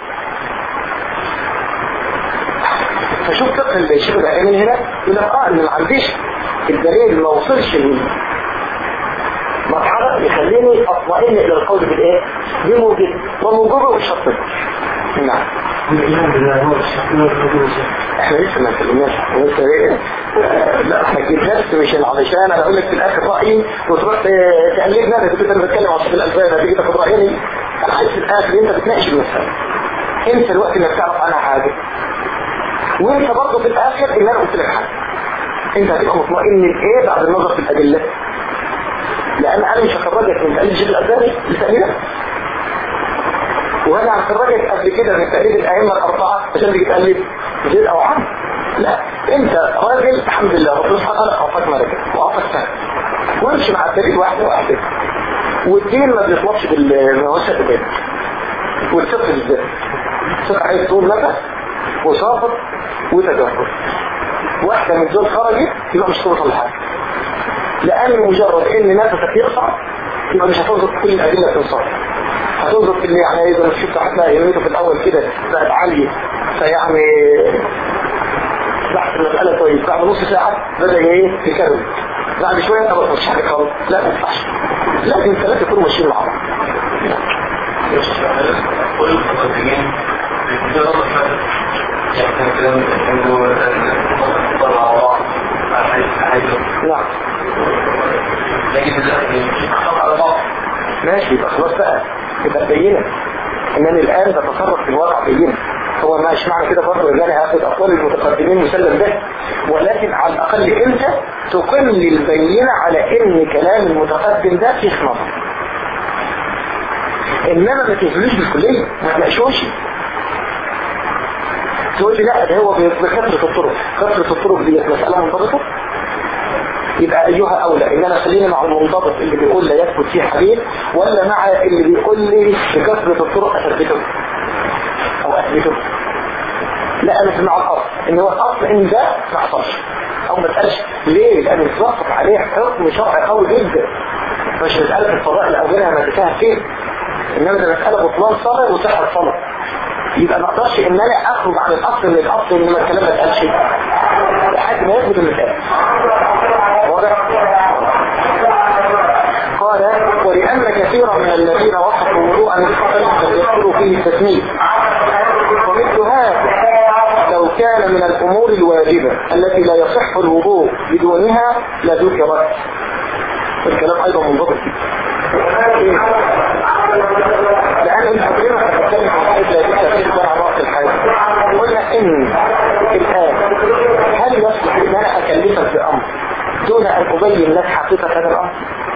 فشوف فقه الشيخ العلمين هنا يقول لك اه ان ما عنديش الدليل ما وصلش مرحلة يخليني اطمئن الى القول بالايه بموجب وموجبه الشرط نعم احنا لسه ما اتكلمناش لسه ايه لا احنا بس مش علشان انا اقول لك في الاخر رايي وتروح تقلدنا انا كنت انا بتكلم عن الالفان هتيجي تاخد رايي انا عايز في الاخر انت بتناقش المساله انت الوقت انك تعرف عنها حاجه وانت برضه في الاخر ان انا قلت لك حاجه انت هتبقى مطمئن لايه بعد النظر في الادله لان انا مش هخرجك من تقليد الشيخ الالباني لتقليدك وانا هخرجك قبل كده من تقليد الائمه الاربعه عشان تيجي تقلد زيد او عم لا انت راجل الحمد لله ربنا سبحانه وتعالى اعطاك ملكه واعطاك فهم وانت تمشي مع الدليل واحده واحده والدين ما بيطلبش بالمواسط الدين والفقه بالذات الفقه عايز طول نفس وصافط وتجاهل واحدة من دول خرجت يبقى مش توصل لحاجة لأن مجرد إن نفسك يقطع يبقى مش هتنظر كل الأدلة تنصر هتنظر في اللي يعني إذا مش شفت هتلاقي يميته في الأول كده بقت عالية فيعني بحث المسألة كويس بعد نص ساعة بدأ ايه يكرر بعد شوية انت ما مش حاجة خالص لا ما ينفعش لازم الثلاثة يكونوا ماشيين مع بعض كل المتقدمين بيقدروا يعني كان كلام انه طلع على بعض نعم لكن دلوقتي مش على بعض ماشي يبقى خلاص بقى يبقى بينة انني الان بتصرف في الواقع بينة هو مش معنى كده برضه ان انا هاخد اقوال المتقدمين مسلم به ولكن على الاقل انت تقل البينة على ان كلام المتقدم ده فيه نظر انما ما تهزلوش بالكلية ما تناقشوش تقول لي لا ده هو بكثرة الطرق كثرة الطرق دي مسألة منضبطة يبقى أيها أولى إن أنا خليني مع المنضبط اللي بيقول لا يثبت فيه حديث ولا مع اللي بيقول لي بكثرة الطرق أثبته أو أثبته لا أنا مع الأصل إن هو الأصل إن ده ما حصلش أو ما تقالش ليه؟ لأن يتوافق عليه حكم شرعي قوي جدا مش مسألة الفضائل أو غيرها ما تفهم فين إنما ده مسألة بطلان صلاة وصحة صلاة يبقى ما اقدرش ان انا اخرج عن الاصل من الاصل ان ما الكلام ما اتقالش لحد ما يثبت المثال واضح قال ولان كثيرا من الذين وصفوا وضوءا لم يذكروا فيه التسميه ومثل هذا لو كان من الامور الواجبه التي لا يصح الوضوء بدونها لذكرت الكلام ايضا منضبط لان الحكيمه بتتكلم عن لا بالتفسير ده على راس الحاجه قلنا ان الان هل يصلح ان انا اكلفك بامر دون ان ابين لك حقيقه هذا الامر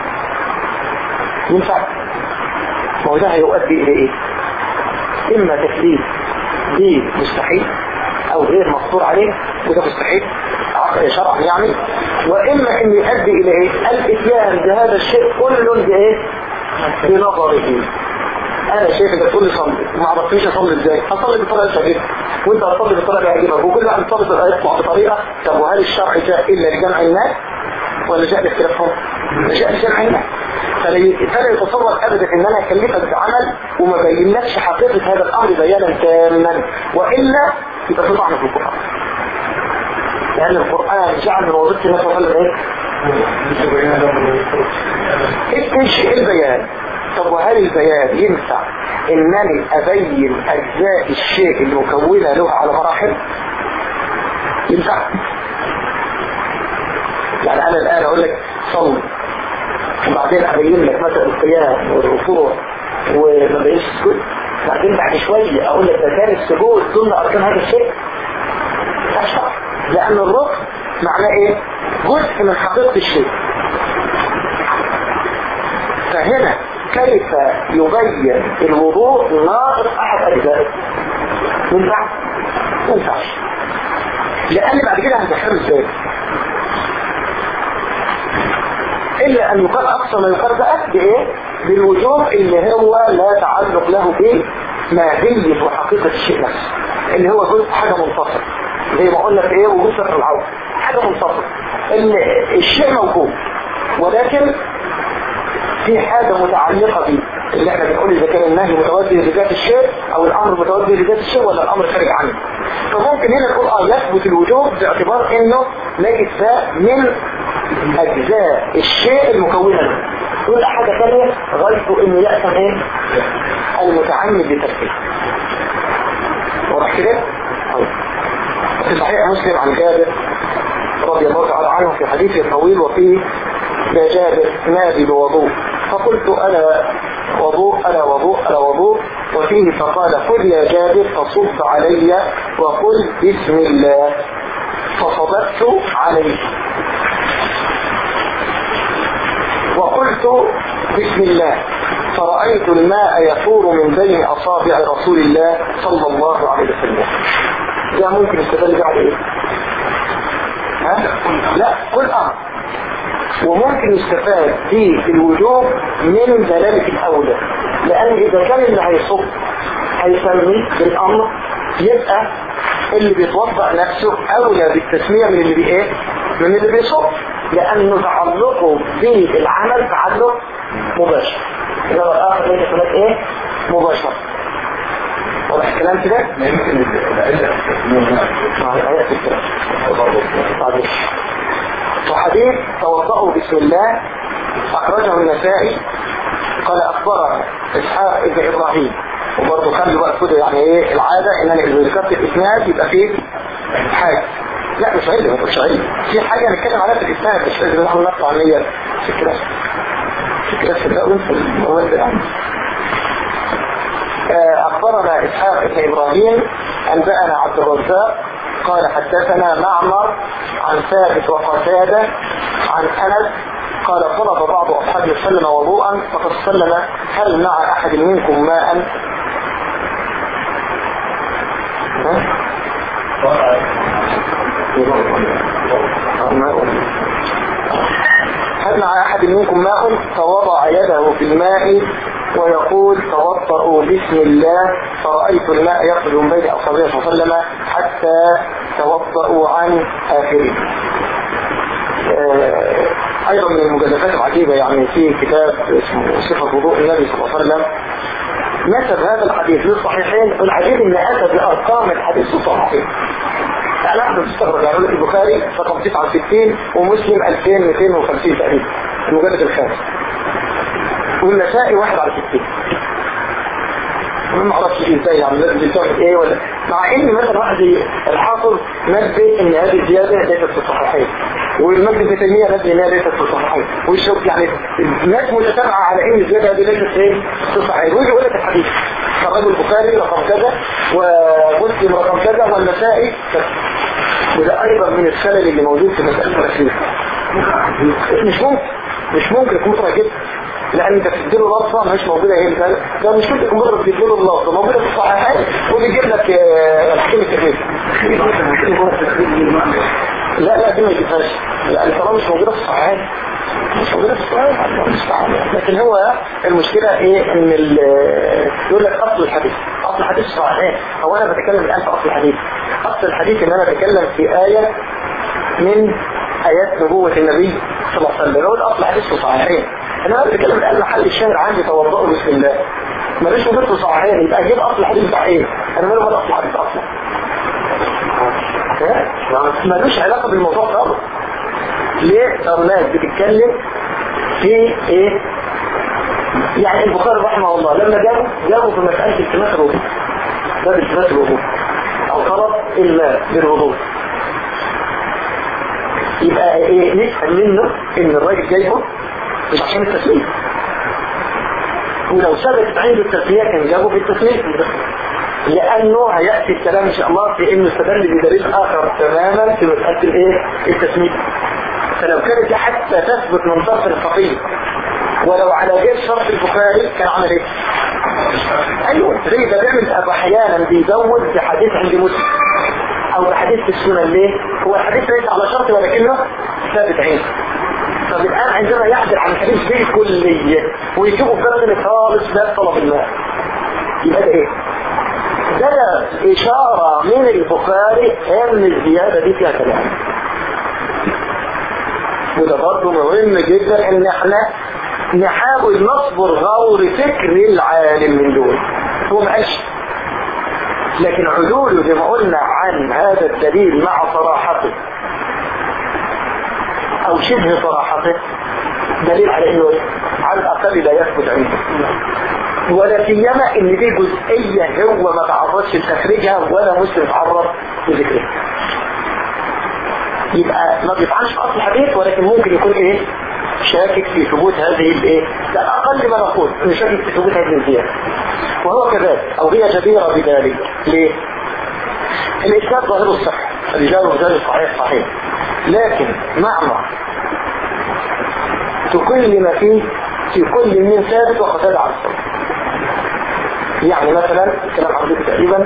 ينفع ما هو ده هيؤدي الى ايه اما تكليف دين مستحيل او غير مقصور عليه وده مستحيل شرعا يعني واما ان يؤدي الى ايه الاتيان بهذا الشيء كل بايه بنظره انا شايف انت تقول لي صلي ما عرفتنيش اصلي ازاي هصلي بالطريقه الشديده وانت هتصلي بالطريقه اللي يعجبك وكل واحد يصلي بطريقه يطلع بطريقه طب وهل الشرع جاء الا لجمع الناس ولا جاء لاختلافهم جاء لجمع الناس فلا يتصور ابدا ان انا اكلفك بعمل وما بينلكش حقيقه هذا الامر بيانا تاما والا يبقى في طعن في القران لان القران جعل من وظيفه الناس وقال ايه ايه البيان طب وهل البيان ينفع انني ابين اجزاء الشيء المكونة له على مراحل ينفع يعني انا الان اقول لك صل وبعدين ابين لك مثلا القيام والركوع وما بينش السجود بعدين بعد شوية اقول لك ده كان السجود ضمن اركان هذا الشيء اشرح لان الركن معناه ايه جزء من حقيقة الشيء فهنا كيف يبين الوضوء ناقص احد اجزائه ينفع ما ينفعش لان بعد كده هتفهم ازاي الا ان يقال اقصى ما يقال بقى بايه بالوجوب اللي هو لا تعلق له بماهية وحقيقة الشيء نفسه اللي هو جزء حاجة منفصل زي ما قلنا في ايه وجود سفر العون حاجة منفصل ان الشيء موجود ولكن في حاجة متعلقة بيه اللي احنا بنقول اذا كان النهي متوجه لذات الشيء او الامر متوجه لذات الشيء ولا الامر خارج عنه فممكن هنا نقول اه يثبت الوجوب باعتبار انه ليس من اجزاء الشيء المكونة له كل حاجة ثانية غايته انه يأثم ايه المتعمد لتركه واضح كده؟ طيب في صحيح مسلم عن جابر رضي الله تعالى عنه في حديث طويل وفيه يا جابر نادي بوضوء فقلت أنا وضوء أنا وضوء أنا وضوء وفيه فقال قل يا جابر فصب علي وقل بسم الله فصببت عليه وقلت بسم الله فرأيت الماء يفور من بين أصابع رسول الله صلى الله عليه وسلم ده ممكن استدل على ايه ها؟ لا قل اه وممكن يستفاد في الوجوب من دلالة الأولى لأن إذا كان اللي هيصب هيسمي بالأمر يبقى اللي بيتوضأ نفسه أولى بالتسمية من اللي بإيه؟ من اللي بيصب لأنه تعلقه بالعمل تعلق مباشر إنما الآخر ليس هناك إيه؟ مباشر واضح الكلام كده؟ يمكن العلة مع الآيات الكلام طيب. وحديث توضأوا بسم الله أخرجه النسائي قال أخبرنا إسحاق ابن إبراهيم وبرضه خلي بقى كده يعني إيه العادة إن أنا إذا ذكرت الإسناد يبقى فيه حاجة لا مش علم ما تقولش علم في حاجة نتكلم عليها في الإسناد مش لازم نحن نقطع النية في الكلاس في الكلاس في الأول في المواد ده يعني آه، أخبرنا إسحاق بن إبراهيم أنبأنا عبد الرزاق قال حدثنا معمر عن ثابت وقتادة عن أنس قال طلب بعض أصحاب وسلم وضوءا فقد سلم هل مع أحد منكم ماء ها؟ هل مع أحد منكم ماء فوضع يده في الماء ويقول توضأوا بسم الله فرأيت الماء يخرج من بين أصابعه صلى الله عليه وسلم حتى توضأوا عن آخره آه، أيضا من المجلدات العجيبة يعني في كتاب اسمه صفة وضوء النبي صلى الله عليه وسلم نسب هذا الحديث للصحيحين والعجيب ان اتى بارقام الحديث الصحيحين يعني احنا بنستغرب يعني البخاري رقم 69 ومسلم 2250 تقريبا المجلد الخامس والنسائي واحد على 60 ما اعرفش ازاي يعني لازم تعمل ايه ولا مع ان مثلا واحد زي الحافظ نبه ان هذه الزياده ليست في الصحيحين والمجد ابن تيميه نبه انها ليست في الصحيحين والشوك يعني الناس متتابعه على ان الزياده هذه ليست ايه في الصحيحين ويجي يقول لك الحديث خرجه البخاري رقم كذا ومسلم رقم كذا والنسائي كذا وده ايضا من الخلل اللي موجود في مساله التفسير مش ممكن مش ممكن يكون جدا لان انت بتديله لفظه مش موجوده هي مثال ده مش كل الكمبيوتر بتديله اللفظه موجوده في الصحيحين وبيجيب لك آه، الحكيم الترمذي لا لا دي ما يجيبهاش لان طالما مش موجوده في الصحيحين مش موجوده في الصحيحين الله المستعان. لكن هو المشكله ايه ان ال- يقول لك اصل الحديث اصل الحديث صحيحين هو انا بتكلم الان في اصل الحديث اصل الحديث ان انا بتكلم في ايه من آيات نبوة النبي صلى الله عليه وسلم هو الأصل حديث في صحيحين أنا بتكلم الآن محل الشاهد عندي توضؤوا بسم الله ماليش وجود في صحيحين يبقى أجيب أصل الحديث صحيح أنا ماله مال أصل الحديث أصلا ها؟ مالوش علاقة بالموضوع خالص ليه الناس بتتكلم في ايه يعني البخاري رحمه الله لما جابوا جابوا في مسألة التماس الوضوء باب التماس الوضوء أو طلب الماء بالوضوء يبقى ايه نفهم منه ان الراجل جايبه مش عشان التسمية ولو ثبت عنده التسمية كان جابه في التسمية لانه هيأتي الكلام ان شاء الله في انه استدل بدليل اخر تماما في مسألة الايه التسمية فلو كانت دي حتى تثبت من طرف الخطيب ولو على غير شرط البخاري كان عمل ايه ايوه زي ده بيعمل احيانا بيزود بحديث عند مسلم او بحديث في السنن ليه هو الحديث ليس على شرط ولكنه ثابت عنده طب الان عندما يحضر عن الحديث بالكلية ويجيبه في باب خالص باب طلب الماء يبقى ده ايه ده اشارة من البخاري ان الزيادة دي فيها كلام وده برضه مهم جدا ان احنا نحاول نصبر غور فكر العالم من دول هو ما قالش لكن عدوله زي ما قلنا عن هذا الدليل مع صراحته او شبه صراحته دليل على انه إيه؟ على الاقل لا يثبت عنده ولا سيما ان دي جزئية هو ما تعرضش لتخريجها ولا مسلم تعرض لذكرها يبقى ما بيفعلش في اصل الحديث ولكن ممكن يكون ايه شاكك في ثبوت هذه الايه ده اقل ما نقول انه شاكك في ثبوت هذه الزيادة وهو كذلك او هي جديرة بذلك ليه الاسناد ظاهر الصحة رجال رجال صحيح صحيح لكن معنى تكلم فيه في كل من ثابت وقتال عن الصحة يعني مثلا كلام حضرتك تقريبا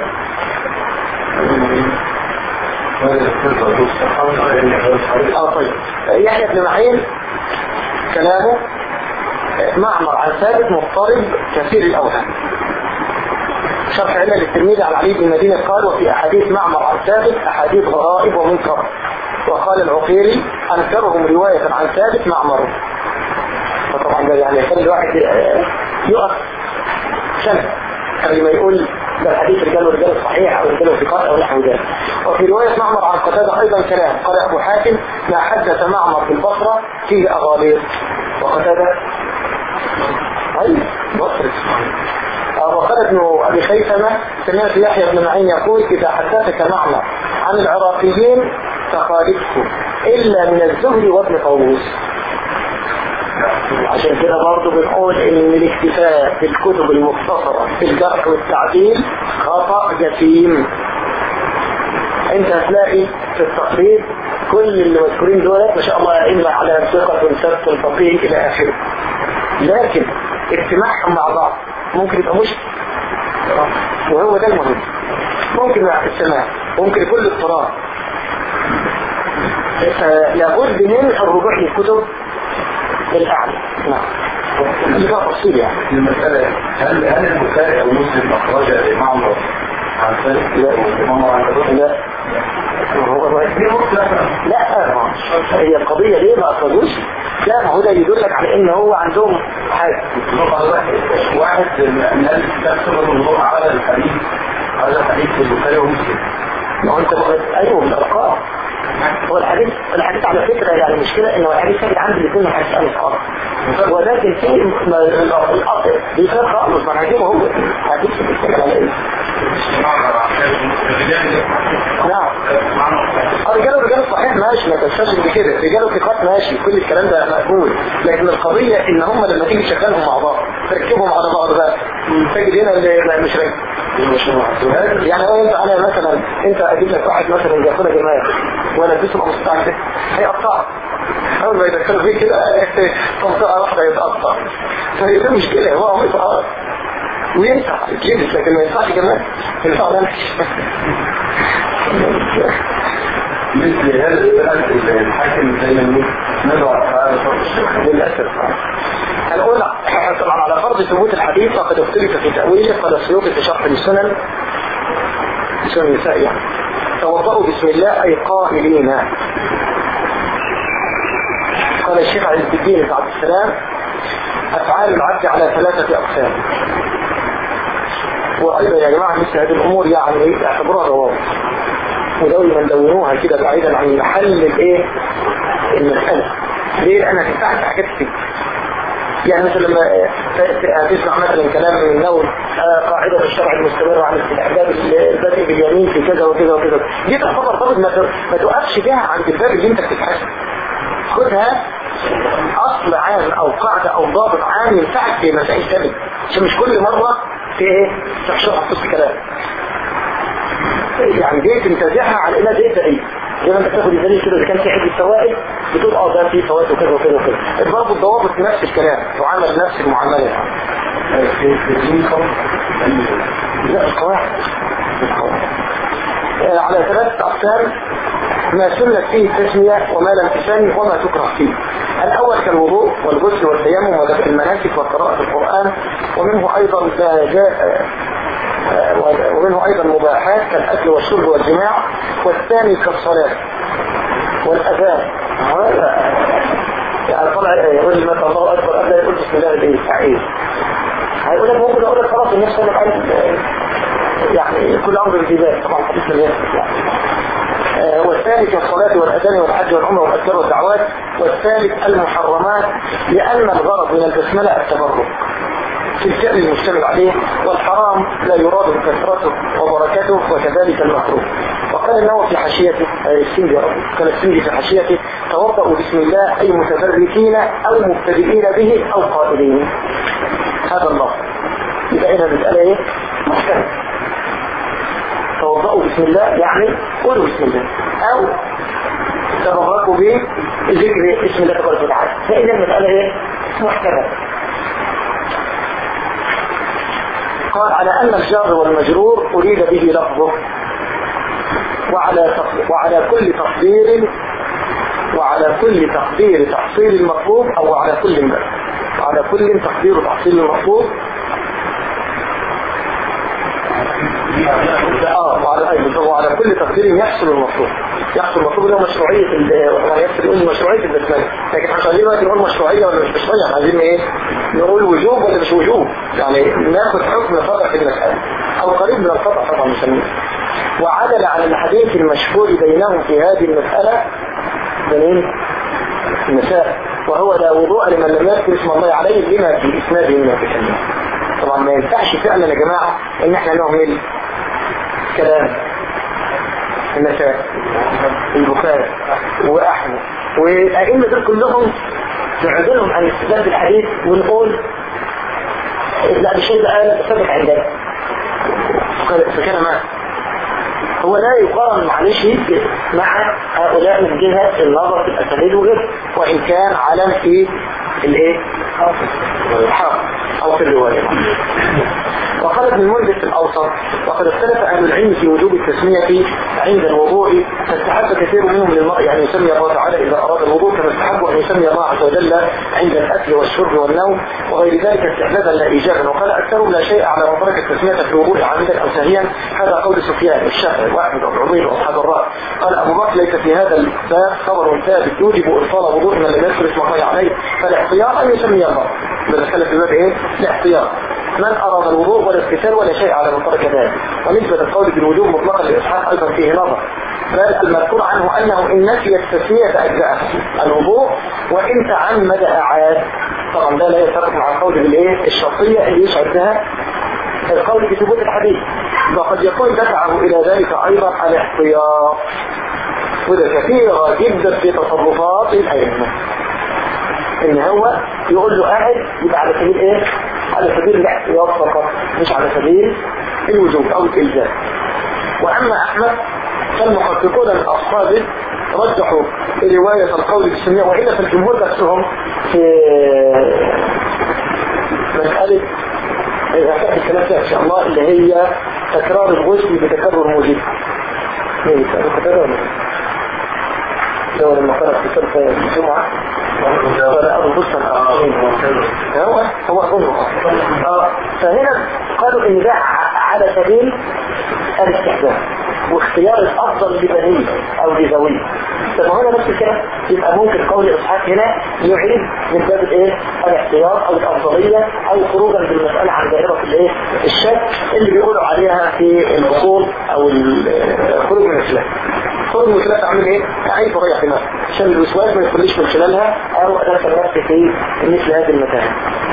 اه طيب يحيى بن معين كلامه معمر عن ثابت مضطرب كثير الأوهام شرح علة للتلميذ عن علي بن المدينة قال وفي أحاديث معمر عن ثابت أحاديث غرائب ومنكر وقال العقيري أنكرهم رواية عن ثابت معمر فطبعا ده يعني يخلي الواحد يقف سنة قبل ما يقول ده الحديث رجاله رجاله صحيح او رجاله ثقات او نحو ذلك وفي رواية معمر عن قتادة ايضا كلام قال ابو حاتم ما حدث معمر في البصرة فيه اغاليط وقتادة اي بصرة وقال ابن ابي خيثمة سمعت يحيى بن معين يقول اذا حدثك معمر عن العراقيين فخالفه الا من الزهري وابن طاووس عشان كده برضه بنقول ان الاكتفاء بالكتب المختصرة في الجرح والتعديل خطأ جسيم انت هتلاقي في التقريب كل اللي مذكورين دولت ما شاء الله اما على ثقة ثبت فقيه الى اخره لكن اجتماعهم مع بعض ممكن يبقى مشكل وهو ده المهم ممكن مع السماع ممكن يكون اضطراب لابد من الرجوع للكتب الأعلى نعم اللي بقى تفصيل يعني المسألة هل هل البخاري أو مسلم أخرج معمر عن ثابت لا عن لا هو لا هي القضية ليه ما أخرجوش لا ما هو ده يدلك على ان هو عندهم حاجة واحد من الناس تكتب النظام على الحديث على الحديث في البخاري ومسلم ما هو انت ايوه من الارقام هو الحديث الحديث على فكرة يعني المشكلة انه الحديث ثابت عند الاثنين حديث ثابت خالص ولكن في الاصل بيصير خالص ما هجيبه هو حديث بيتكلم على ايه نعم رجاله رجاله صحيح ماشي ما تنساش بكده رجاله ثقات ماشي كل الكلام ده مقبول لكن القضية ان هم لما تيجي تشغلهم مع بعض تركبهم على بعض بقى تجد هنا اللي مش راكب يعني هو انت انا مثلا انت اجيب لك واحد مثلا بياخدها جماعه وانا اديته القمص بتاعك ده هيقطعك اول ما يدخلوا فيه كده منطقه واحده يتقطع فهي دي مشكله هو هو يتقطع وينفع يتلبس لكن ما ينفعش كمان ينفع ده مثل هذا البلد الحاكم زي ما ندعو تعالى للأسف هنقول طبعا على فرض ثبوت الحديث فقد اختلف في تأويله قال السيوطي في شرح السنن سنن النساء يعني توضأوا بسم الله أي قائلين قال الشيخ عز الدين بن عبد السلام أفعال العبد على ثلاثة أقسام وأيضا يا جماعة مثل هذه الأمور يعني اعتبروها روابط ودايما دونوها كده بعيدا عن محل الايه المسألة ليه انا تفتحت حاجات كتير يعني مثلا لما تسمع مثلا كلام من النول آه قاعدة الشرع المستمر عن الاستحباب البدء باليمين في كذا وكذا وكذا دي تعتبر ضابط ما ما توقفش بيها عند الباب اللي انت بتتحسن خدها اصل عام او قاعدة او ضابط عام ينفعك في مسائل ثانية عشان مش كل مرة في ايه تحشرها في وسط كلام يعني دي تنتزعها على انها زي دليل زي ما انت تاخد الدليل كده اذا كان في حد فوائد بتقول اه ده في فوائد وكذا وكذا وكذا الضرب الضوابط في نفس الكلام تعامل نفس المعامله لا القواعد على ثلاثة أقسام ما سنت فيه التسمية وما لم تسن وما تكره فيه الأول كالوضوء والغسل والتيمم ودفع المناسك وقراءة القرآن ومنه أيضا ما جاء ومنه أيضا مباحات كالأكل والشرب والجماع والثاني كالصلاة والأذان يعني طلع يقول لك الله أكبر أبدا يقول بسم الله الإيه تعيد هيقول لك ممكن أقول لك خلاص النفس أنا قال يعني كل أمر بالجبال طبعا حديث لم يثبت يعني والثاني كالصلاة والأذان والحج والعمرة والأذكار والدعوات والثالث المحرمات لأن الغرض من البسملة التبرك في الفعل المشتمل عليه والحرام لا يراد كثرته وبركته وكذلك المكروه وقال النووي في حاشيته السندي كان السندي في حاشيته توضأوا بسم الله أي متبركين أو مبتدئين به أو قائلين هذا الله يبقى هنا المسألة ايه؟ محكمة توضأوا بسم الله يعني قولوا بسم الله أو تبركوا به ذكر اسم الله تبارك وتعالى فإذا المسألة ايه؟ محكمة قال على أن الجار والمجرور أريد به لفظه وعلى وعلى كل تقدير وعلى كل تقدير تحصيل المطلوب او على كل بقى على كل تقدير تحصيل المطلوب اه وعلى اي بالضبط وعلى كل تقدير يحصل المطلوب يحصل المطلوب له مشروعية ال- يحصل يقول مشروعية البسملة لكن احنا مش عايزين دلوقتي نقول مشروعية ولا مش مشروعية احنا عايزين ايه نقول وجوب ولا مش وجوب يعني ناخد حكم الخطأ في المسألة او قريب من الخطأ طبعا نسميه وعدل عن الحديث المشهور بينهم في هذه المسألة دليل النساء وهو لا وضوء لمن لم يذكر اسم الله عليه لما في اسناده من التكلم طبعا ما ينفعش فعلا يا جماعة ان احنا نهمل كلام النساء البخاري واحمد والائمه دول كلهم نعذرهم عن استدلال الحديث ونقول لا بشيء قال ثبت عندنا فكان ما هو لا يقارن معلش مع هؤلاء من جهة النظر في الأسانيد وغيره وإن كان علم في الايه الحق أو في الرواية وقال ابن المنذر في الأوسط وقد اختلف أهل العلم في وجوب التسمية عند الوضوء فاستحب كثير منهم للمرء أن يسمي الله تعالى إذا أراد الوضوء كما استحب أن يسمي الله عز وجل عند الأكل والشرب والنوم وغير ذلك استحبابا لا إيجابا وقال أكثرهم لا شيء على من ترك التسمية في الوضوء عامدا أو سهيا هذا قول سفيان الشافعي وأحمد وابن وأصحاب الرأي قال أبو بكر ليس في هذا الباب خبر ثابت يوجب إبطال وضوء من لم يذكر اسم الله عليه فالاحتياط أن يسمي الله بدخل في باب إيه؟ الاحتياط من أراد الوضوء ولا اغتسال ولا شيء على من ترك ذلك ونسبة القول بالوجوب مطلقا لإسحاق أيضا فيه نظر بل المذكور عنه أنه إن نسي التسمية أجزاء الوضوء وإن تعمد أعاد طبعا ده لا يتفق مع القول بالإيه الشرطية اللي يشعر بها القول بثبوت الحديث وقد يكون دفعه إلى ذلك أيضا الاحتياط وده كثيرة جدا في تصرفات الأئمة ان هو يقول له قاعد يبقى على سبيل ايه على سبيل الاحتياط فقط مش على سبيل الوجوب او الالزام واما احمد فالمحققون من اصحابه رجحوا رواية القول بالسمية وإلا فالجمهور نفسهم في مسألة هتأتي الكلام فيها إن شاء الله اللي هي تكرار الغسل بتكرر موجب ايه تكرر لو لما قرأ في سلفة الجمعة قرأ أبو بصر هو هو أظنه آه فهنا قالوا إن ده على سبيل الاستحباب واختيار الأفضل لبنيه أو لذويه طب هنا نفس الكلام يبقى ممكن قول إسحاق هنا يعيد من باب الايه الاحتياط أو الأفضلية أو خروجا بالمسألة عن دائرة الايه الشك اللي بيقولوا عليها في الأصول أو الخروج من الخلاف خروج من الخلاف عامل ايه؟ أعيد وغير خلاف عشان الوسواس ما يدخلش من خلالها أو أدخل نفسي في مثل هذه المكان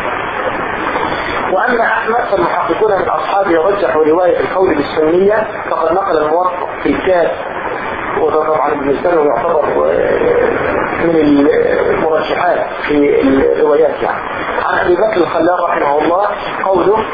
وأما أحمد فالمحققون من أصحابه رجحوا رواية القول بالسنية فقد نقل الموفق في الكاف وده طبعا بالنسبة له يعتبر من المرشحات في الروايات يعني عن أبي بكر الخلال رحمه الله قوله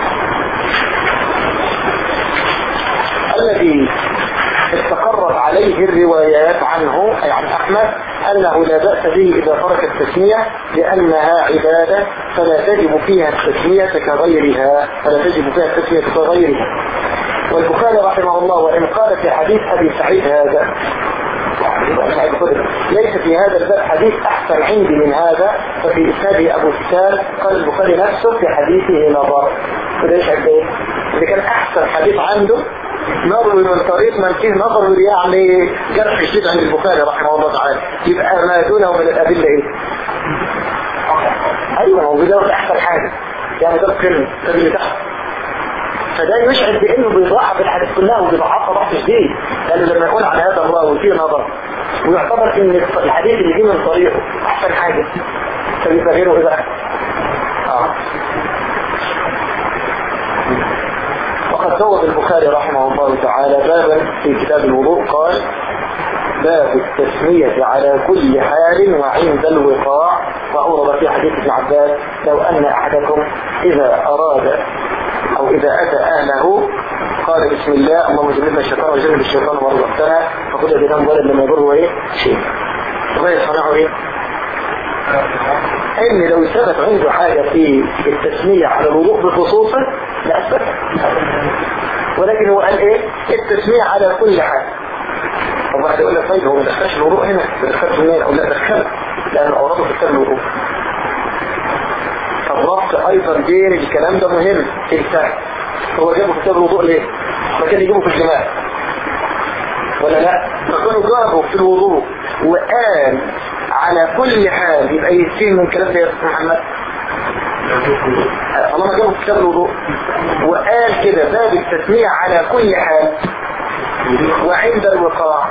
الذي استقرت عليه الروايات عنه أي عن أحمد أنه لا بأس به إذا ترك التسمية لأنها عبادة فلا تجب فيها التسمية كغيرها فلا تجب فيها التسمية كغيرها والبخاري رحمه الله وإن قال في حديث أبي سعيد هذا ليس في هذا الباب حديث أحسن عندي من هذا ففي إسناده أبو سفيان قال البخاري نفسه في حديثه نظر وده يشعر بإيه؟ إذا كان أحسن حديث عنده نروي من طريق من فيه نظر يعني جرح شديد عند البخاري رحمه الله تعالى يبقى ما دونه من الأدلة إيه؟ أيوة هو بدأت أحسن حاجة يعني ده القرن ده اللي تحت فده يشعر بانه بيضعف الحديث كلها وبيضعفها ضعف شديد لانه لما يقول على هذا الراوي فيه نظر ويعتبر ان الحديث اللي جه من طريقه احسن حاجه فبيبقى غيره ايه بقى؟ اه وقد زود البخاري رحمه الله تعالى بابا في كتاب الوضوء قال باب التسمية على كل حال وعند الوقاع وأورد في حديث ابن عباس لو أن أحدكم إذا أراد أو إذا أتى أهله قال بسم الله اللهم جنبنا الشيطان وجنب الشيطان ما رزقتنا فقل بنام ولد لما يضره إيه شيء وما يصنعه إيه ان لو ثبت عنده حاجة في التسمية على الوضوء بخصوصه لا أثبت ولكن هو قال ايه التسمية على كل حال وبعد يقول لك طيب هو ما دخلش الوضوء هنا ما دخلش منين او لا دخل لان اورده في كتاب الوضوء الربط ايضا بين الكلام ده مهم تلتاح هو جابه في كتاب الوضوء ليه ما كان يجيبه في الجماع ولا لا فكانوا جابوا في الوضوء وقال على كل حال يبقى يتين من كلام ده يا محمد الله جابه في كتاب الوضوء وقال كده باب التسمية على كل حال وعند الوقاع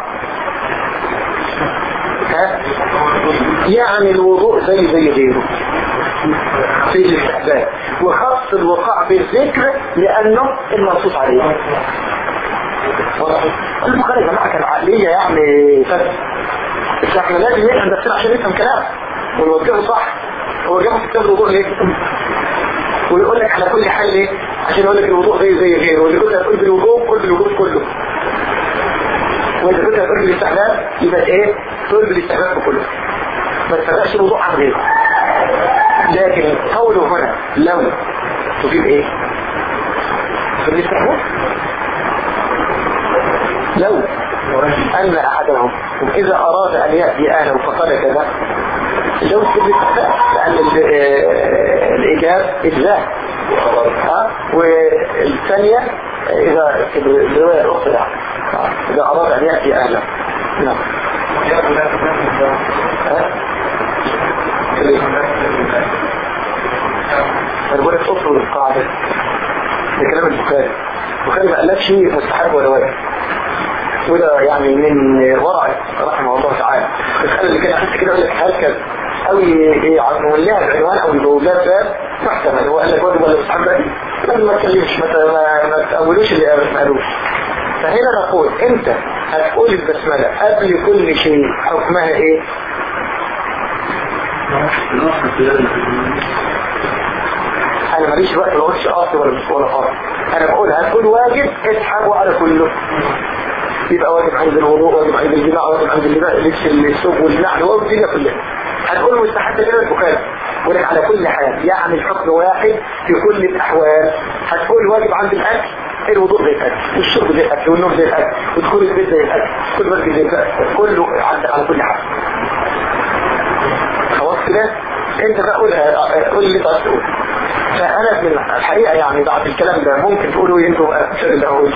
ها يعني الوضوء زي زي غيره في الاستحباب وخص الوقاع بالذكر لأنه المنصوص عليه البخاري يا جماعة كان عقلية يعني فس بس احنا لازم نفهم ده عشان نفهم كلام ونوجهه صح هو جابه في كتاب الوضوء ليه ويقول لك على كل حال ليه عشان يقول لك الوضوء زي زي غيره واللي كنت هتقول بالوجوب كل بالوجوب كله واذا كنت هتقول بالاستحباب يبقى ايه تقول بالاستحباب كله ما تفرقش الوضوء عن غيره لكن قوله هنا لو تفيد ايه في الاستحباب لو أن أحدهم إذا أراد أن يأتي أهله فقال كذا لو تفيد الاستحباب لأن الإجابة إجزاء والثانية إذا في الرواية الأخرى إذا أراد أن يأتي أهله نعم أنا بقول لك أصل القاعدة ده كلام البخاري البخاري ما قالكش مستحب ولا واجب وده يعني من ورع رحمه الله تعالى الخلل اللي كده حتى كده يقول لك هكذا او يعملها بعنوان او يجوزات باب محتمل هو قال لك واجب ولا مستحب لازم ما تكلمش ما, ما تقولوش اللي ما قالوش فهنا نقول انت هتقول البسملة قبل كل شيء حكمها ايه انا ماليش وقت ما اقولش اصل ولا مش ولا فرض انا بقول هتقول واجب اسحبه على كله يبقى واجب عند الوضوء واجب عند الجماع واجب عند لبس الثوب والنعل واجب الدنيا كلها هتقول مستحب كده البخاري ولك على كل حال يعني الحكم واحد في كل الاحوال هتقول واجب عند الاكل الوضوء زي الاكل والشرب زي الاكل والنوم زي الاكل ودخول البيت زي الاكل كل برد زي الاكل كله عندك على كل حال خلاص كده انت بقى قولها قول اللي انت تقول فانا من الحقيقه يعني بعد الكلام ده ممكن تقولوا ايه انتوا عشان اللي اقول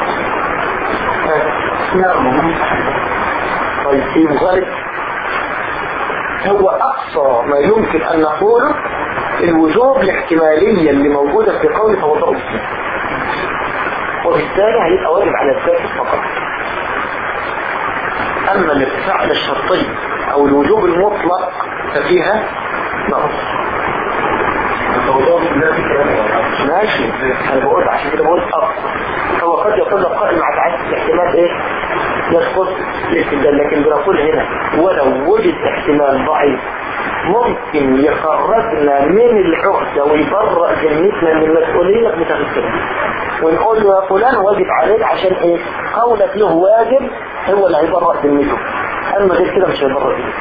نعم طيب في مخالف هو أقصى ما يمكن أن نقوله الوجوب الاحتمالية اللي موجودة في قول توضع السنة وبالتالي هيبقى واجب على الذات فقط أما الارتفاع على الشرطي أو الوجوب المطلق ففيها نقص ماشي انا بقول عشان كده بقول اقصى هو قد يقول قائل مع تعدد احتمال ايه يسقط الاستدلال لكن بنقول هنا ولو وجد احتمال ضعيف ممكن يخرجنا من العهدة ويبرأ ذمتنا من المسؤولية بتغسل ونقول له يا فلان واجب عليك عشان ايه قولك له واجب هو اللي هيبرأ ذمته اما غير كده مش هيبرأ ذمته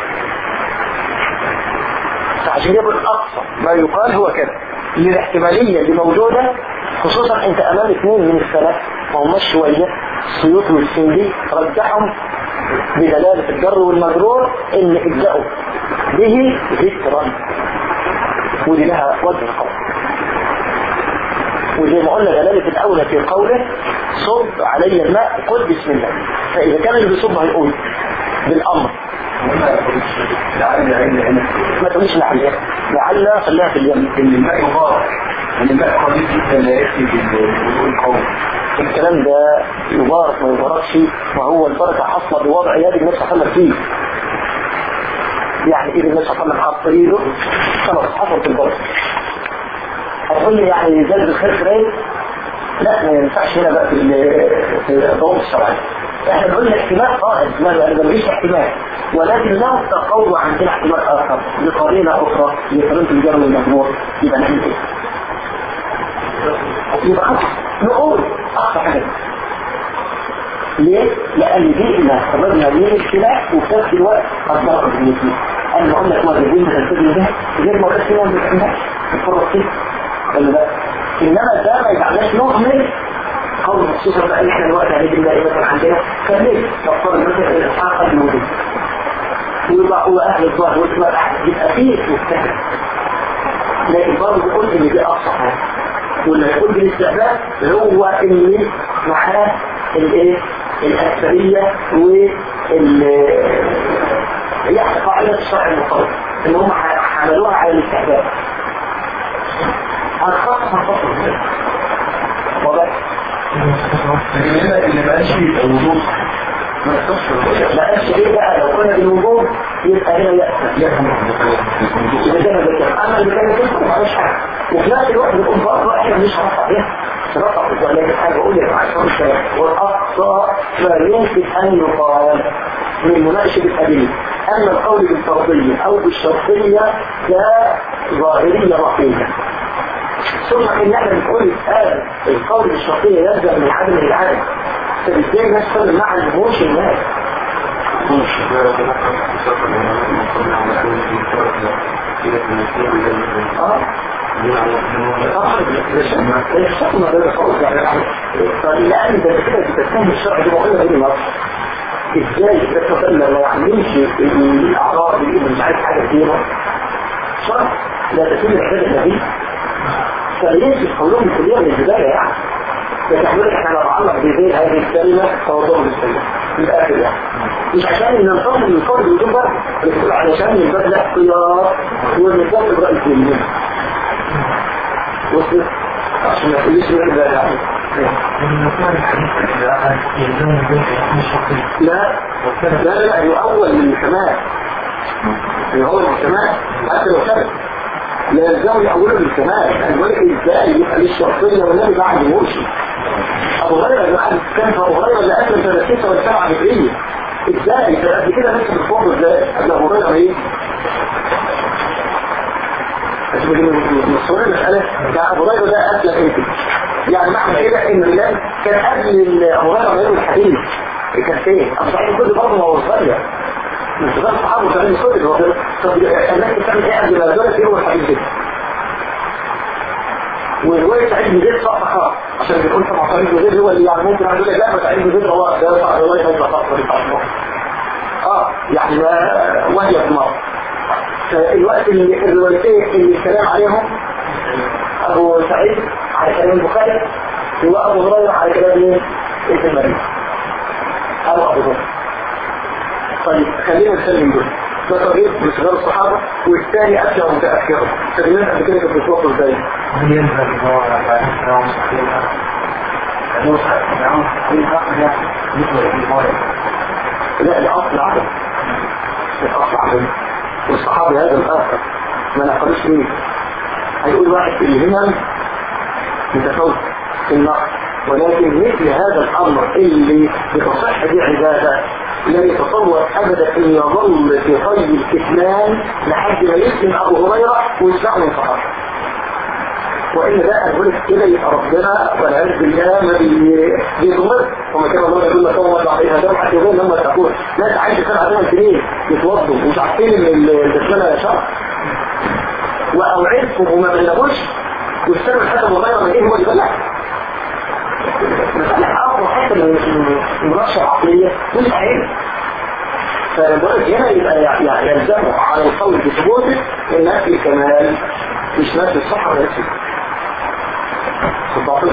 فعشان يبقى الاقصى ما يقال هو كده ان الاحتمالية اللي موجودة خصوصا انت امام اثنين من السلف وهم شوية السيوطي والسندي رجحهم بدلالة الجر والمجرور ان اجزاؤه به ذكرا ودي لها وجه قول وزي ما قلنا دلالة الأولى في قوله صب علي الماء قل بسم الله فإذا كان اللي بيصب هيقول بالأمر ما تقولش لعل لعل خليها في اليم ان الماء مبارك ان الماء قليل جدا لا يكفي بالقول الكلام ده يبارك ما يباركش وهو البركة حصل بوضع يد النبي صلى الله عليه وسلم فيه يعني ايد النبي صلى الله عليه وسلم حط ايده خلاص حصلت البركة هتقول لي يعني جلد الخير فريد لا ما ينفعش هنا بقى في الضوء الشرعي احنا بنقول احتمال قائد ما مفيش احتمال ولكن لا تقول عندنا احتمال اخر بقرينه اخرى لقرينه الجر والمجموع يبقى نعمل ايه؟ يبقى خلاص نقول اقصى حاجه ليه؟ لان دي احنا خرجنا من الخلاف وفي نفس الوقت قدرنا بالاثنين انا بقول لك واجبين تنفذنا ده غير ما قلت لهم ما نتفرق فيه ولا لا؟ انما ده ما يجعلناش نهمل قول خصوصا بقى احنا دلوقتي هنيجي نلاقي مثلا عندنا كان ليه نفترض مثلا الاسحاق قد موجود ويبقى هو اهل الظاهر ويبقى يبقى فيه مجتهد لكن برضه بيقول ان دي اقصى حاجه واللي هيقول بالاستعباد هو ان معاه الايه الاكثريه وال يعني قاعده الشرع المقرر ان هم حملوها على الاستعباد هنخصص هنخصص واضح لكن هنا اللي ماشي الوضوء ما يخصش ما قالش ايه بقى لو كنا بالوجوب يبقى هنا يأسى يبقى ده ما ذكر اما اللي كان يذكر ما عملش حاجه وفي نفس الوقت بنقول برضه احنا مش هنقطع بيها رفع ولكن حاجه اقول لك عشان الكلام والاقصى ما يمكن ان يقال من مناقشه الادله اما القول بالفرضيه او بالشرطيه كظاهريه رقيقه ثم ان احنا بنقول الان القول بالشرطيه يلزم من عدم العدم فبالتالي الناس تفهم مع الهموش الناس اه الشرط ما بين خالص يعني فالآن ده كده بتفهم الشرع ده بقول لك النص ازاي تتفهم ما يعملش الاعراض اللي مش عايز حاجه كتيره شرط لا تكون العباده النبي فليس قولهم كليا من البدايه يعني فتحمل احنا نتعلق بذي هذه الكلمة توضع بالسلة من الآخر يعني مش عشان ننتظر من قول الوجود بقى بس علشان يبقى له اختيار ونطلق رأي الكلمة وصلت عشان ما تقوليش من ده يعني لا لا لا لا يؤول من الكمال يؤول من الكمال حتى لو كان لا يلزم يأوله بالكمال الملك ازاي يبقى ليه الشرطية والنبي بعد موشي ابو هريرة بعد كان ابو هريرة اللي اسلم سنة 6 ولا 7 هجرية ازاي ده قبل كده نفس الفوضى ازاي قبل ابو هريرة ايه مصورين المسألة ده ابو هريرة ده اسلم امتى يعني معنى كده ان الرجال كان قبل ابو هريرة ما يقول الحديث كان فين ابو سعيد كل برضه ما هو صغير مش بس صحابه كمان كل هو طب الناس بتعمل ايه قبل ما دول يقولوا الحديث ده ورواية سعيد بن زيد صح خالص عشان بيقول طبعا سعيد بن زيد هو اللي يعني ممكن عندنا لا بس سعيد بن زيد هو ده صح رواية هيبقى صح اه يعني وهي في مصر الوقت اللي الروايتين اللي الكلام عليهم ابو سعيد على كلام البخاري وابو هريره على كلام مين؟ ابن مريم او ابو بكر طيب خلينا نسلم دول ده طريق من صغار الصحابة والثاني أبشع متأخرة فالناس قبل كده كانت بتوقف ازاي؟ هل ينبغي ان هو يعمل لا الأصل عدم الأصل عدم والصحابي هذا الآخر ما نقلوش منه هيقول واحد في الهمم متفوت في النقل ولكن مثل هذا الأمر اللي بتصح به عبادة لا يتصور أبدا أن يظل في طي الكتمان لحد ما يسلم أبو هريرة ويسمعه من صحابه وإن ده أقول كده يبقى ربنا والعياذ بالله ما بيضمر وما كان الله يقول لك هو عليها ده حتى يقول لما تقول لا تعيش سبع ثمان سنين يتوضوا ومش عارفين ان البسمله شرع واوعدكم وما بلغوش والسبب حتى والله ما ايه هو اللي بلغ مسألة أقوى حتى من المناقشة العقلية مش عيب فالبرد هنا يبقى يعني يلزمه على القول بثبوته ان نفي الكمال مش نفي الصحة ولا نفي الباطل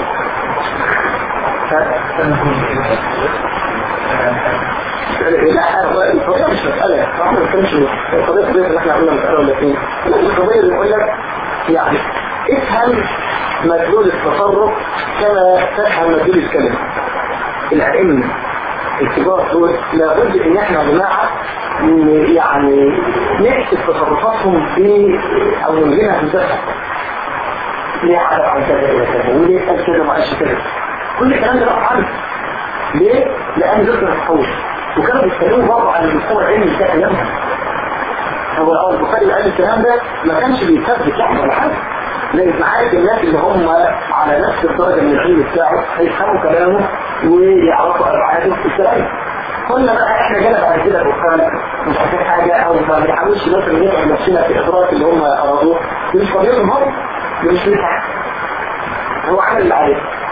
لا القضية مش مسألة احنا ما بنتكلمش القضية قضية ان احنا قلنا مسألة ولا اثنين القضية اللي بقول لك يعني افهم مدلول التصرف كما تفهم مدلول الكلمة الأئمة الكبار دول لابد ان احنا يا جماعة يعني نحسب تصرفاتهم في او نلغيها في الدفع ليه عرف عن كذا الى كذا وليه قال كذا ما قالش كذا كل الكلام ده بقى عنه ليه؟ لان ذكر التحول وكانوا بيتكلموا برضه عن المستوى العلمي بتاع كلامهم هو الاول البخاري قال الكلام ده ما كانش بيثبت لحظه ولا حاجه لان معاك الناس اللي هم على نفس الدرجه من العلم بتاعه هيفهموا كلامه ويعرفوا ابعاده الكلام قلنا بقى احنا جينا بعد كده بخان مش عارفين حاجه او ما بنحاولش مثلا نتعب نفسنا في ادراك اللي هم ارادوه دي مش قضيتهم هم دي مش بتاعهم هو عمل اللي عليه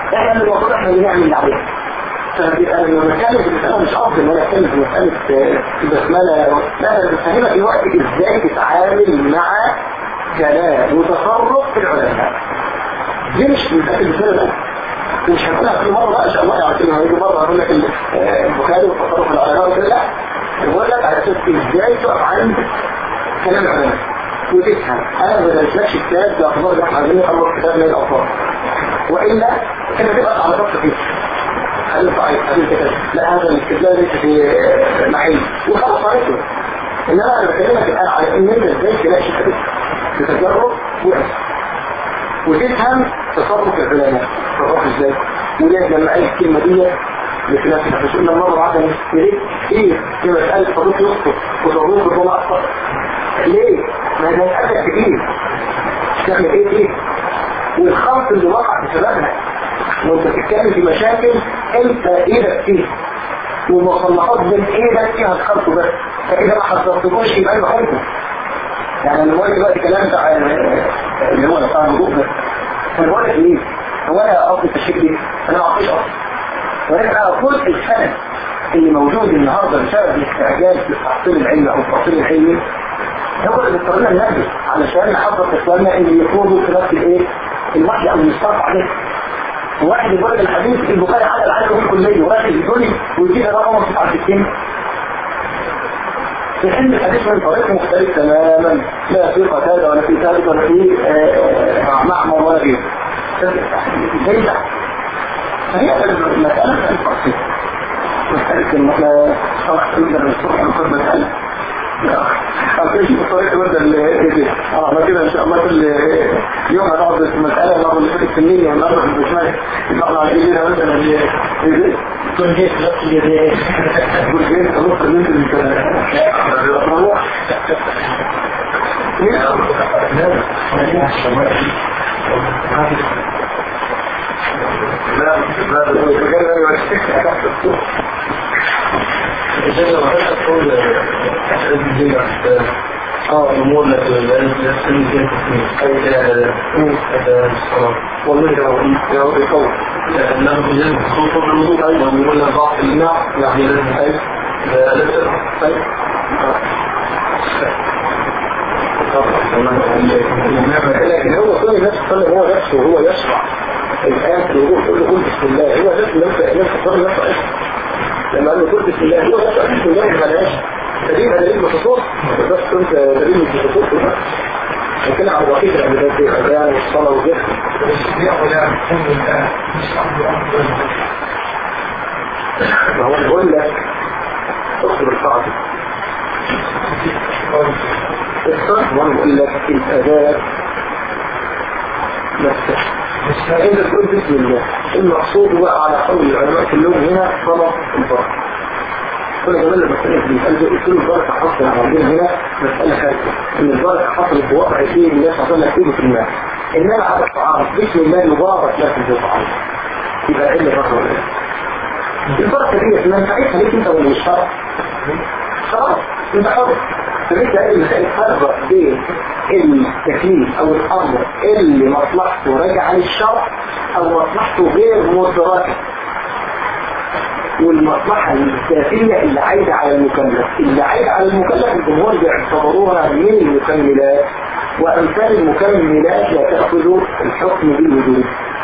احنا اللي المفروض احنا اللي نعمل اللي علينا فبيبقى لما بتكلم في المسألة مش قصدي ان انا اتكلم في مسألة البسملة لا انا بفهمك الوقت ازاي تتعامل مع كلام وتصرف في العلماء دي مش مسألة البسملة بس مش هنقولها كل مرة بقى ان شاء الله يعني كلمة هيجي مرة هقول لك البخاري والتصرف العلماء وكده لا بقول لك على اساس ازاي تقف عند كلام العلماء وتفهم انا ما بدرسلكش كتاب باخبار اللي احنا عايزين نقرب كتاب من الافكار والا كده تبقى على ضبط فيه هل ضعيف هل كده لا هذا الاستدلال ليس في معين وخلاص عرفته انما انا بكلمك الان على ان انت ازاي تلاقي حديث بتجرب وعرف وتفهم تصرف العلماء تصرف ازاي وليه لما قال الكلمه دي لخلاف الحديث قلنا مرة عدم ليه؟ ايه؟ في مسألة صديق يخطب وضروري بطولة أكثر ليه؟ ما ده يتأكد كتير تعمل ايه ايه؟ والخلط اللي وقع بسببها وانت بتتكلم في مشاكل انت ايدك فيه ومصلحات بين ايدك فيها الخلط بس فاذا ما حضرتكوش يبقى انا خلطه يعني انا بقول دلوقتي كلام بتاع اللي هو بتاع الوضوء ده انا بقول لك ايه؟ هو انا قصدي التشكيل دي انا ما اعطيش اصلا ولكن على كل السنة اللي موجود النهاردة بسبب الاستعجال في التحصيل العلمي او التحصيل العلمي هو اللي بيضطرنا ننبه علشان نحضر اخواننا اللي يخوضوا في نفس الايه الوحي او المصطلح عليه واحد يقول لك الحديث البخاري على العالم في الكليه واحد يقول لي ويجيب رقم 69 في حين الحديث من طريق مختلف تماما لا في قتاده ولا في ثابت ولا في معمر ولا غيره ازاي ده؟ فهي المسألة الفصل مسألة ان احنا شرح نقدر نصبح نقدر مسألة أعطيش بطريقة بدل اللي أنا كده إن شاء الله كل يوم هنقعد في مسألة نقعد اللي فاتت سنين ونقعد في البشمال نقعد على جيلنا مثلا اللي كل جيت نفس اللي كل جيت خلاص اللي انت روح لا لا اه الامور التي لا تمكن والله يا رب يقول لانه يجب خصوصا الوضوء ايضا يقول لك ضعف الماء يعني لازم اي لكن هو كل الناس تصلي هو نفسه وهو يشرع الآن في الوضوء تقول له قل بسم الله هو نفسه نفسه نفسه صلي نفسه أشرع لما قال له قل بسم الله هو نفسه بسم الله ما لهاش دليل دليل بخصوص بس انت دليل بخصوص لكن على بقية العبادات دي الأذان والصلاة والذكر ما هو بقول لك اصبر صعب الصح وانا بقول لك الأذان نفسه فإذا تقول بسم الله المقصود بقى على قول العلماء كلهم هنا صلاة الفرق كل كمان لما كانت بيسأل قلت له البركة حصل عندنا هنا مسألة خارجة إن البركة حصلت بوضع شيء الناس حصل لك فيه في الماء إنما على الطعام بسم الله يبارك لكم في الطعام يبقى إيه اللي البركة ولا لا؟ البركة دي اسمها تعيشها ليك أنت ولا مش شرط خلاص أنت حر فليس أي مسألة فرق بين التكليف أو الأمر اللي مصلحته راجعة للشرع أو مصلحته غير مدركة والمصلحة الذاتية اللي عايدة على المكلف اللي عايدة على المكلف الجمهور بيعتبروها من المكملات وأمثال المكملات لا تأخذ الحكم بالوجود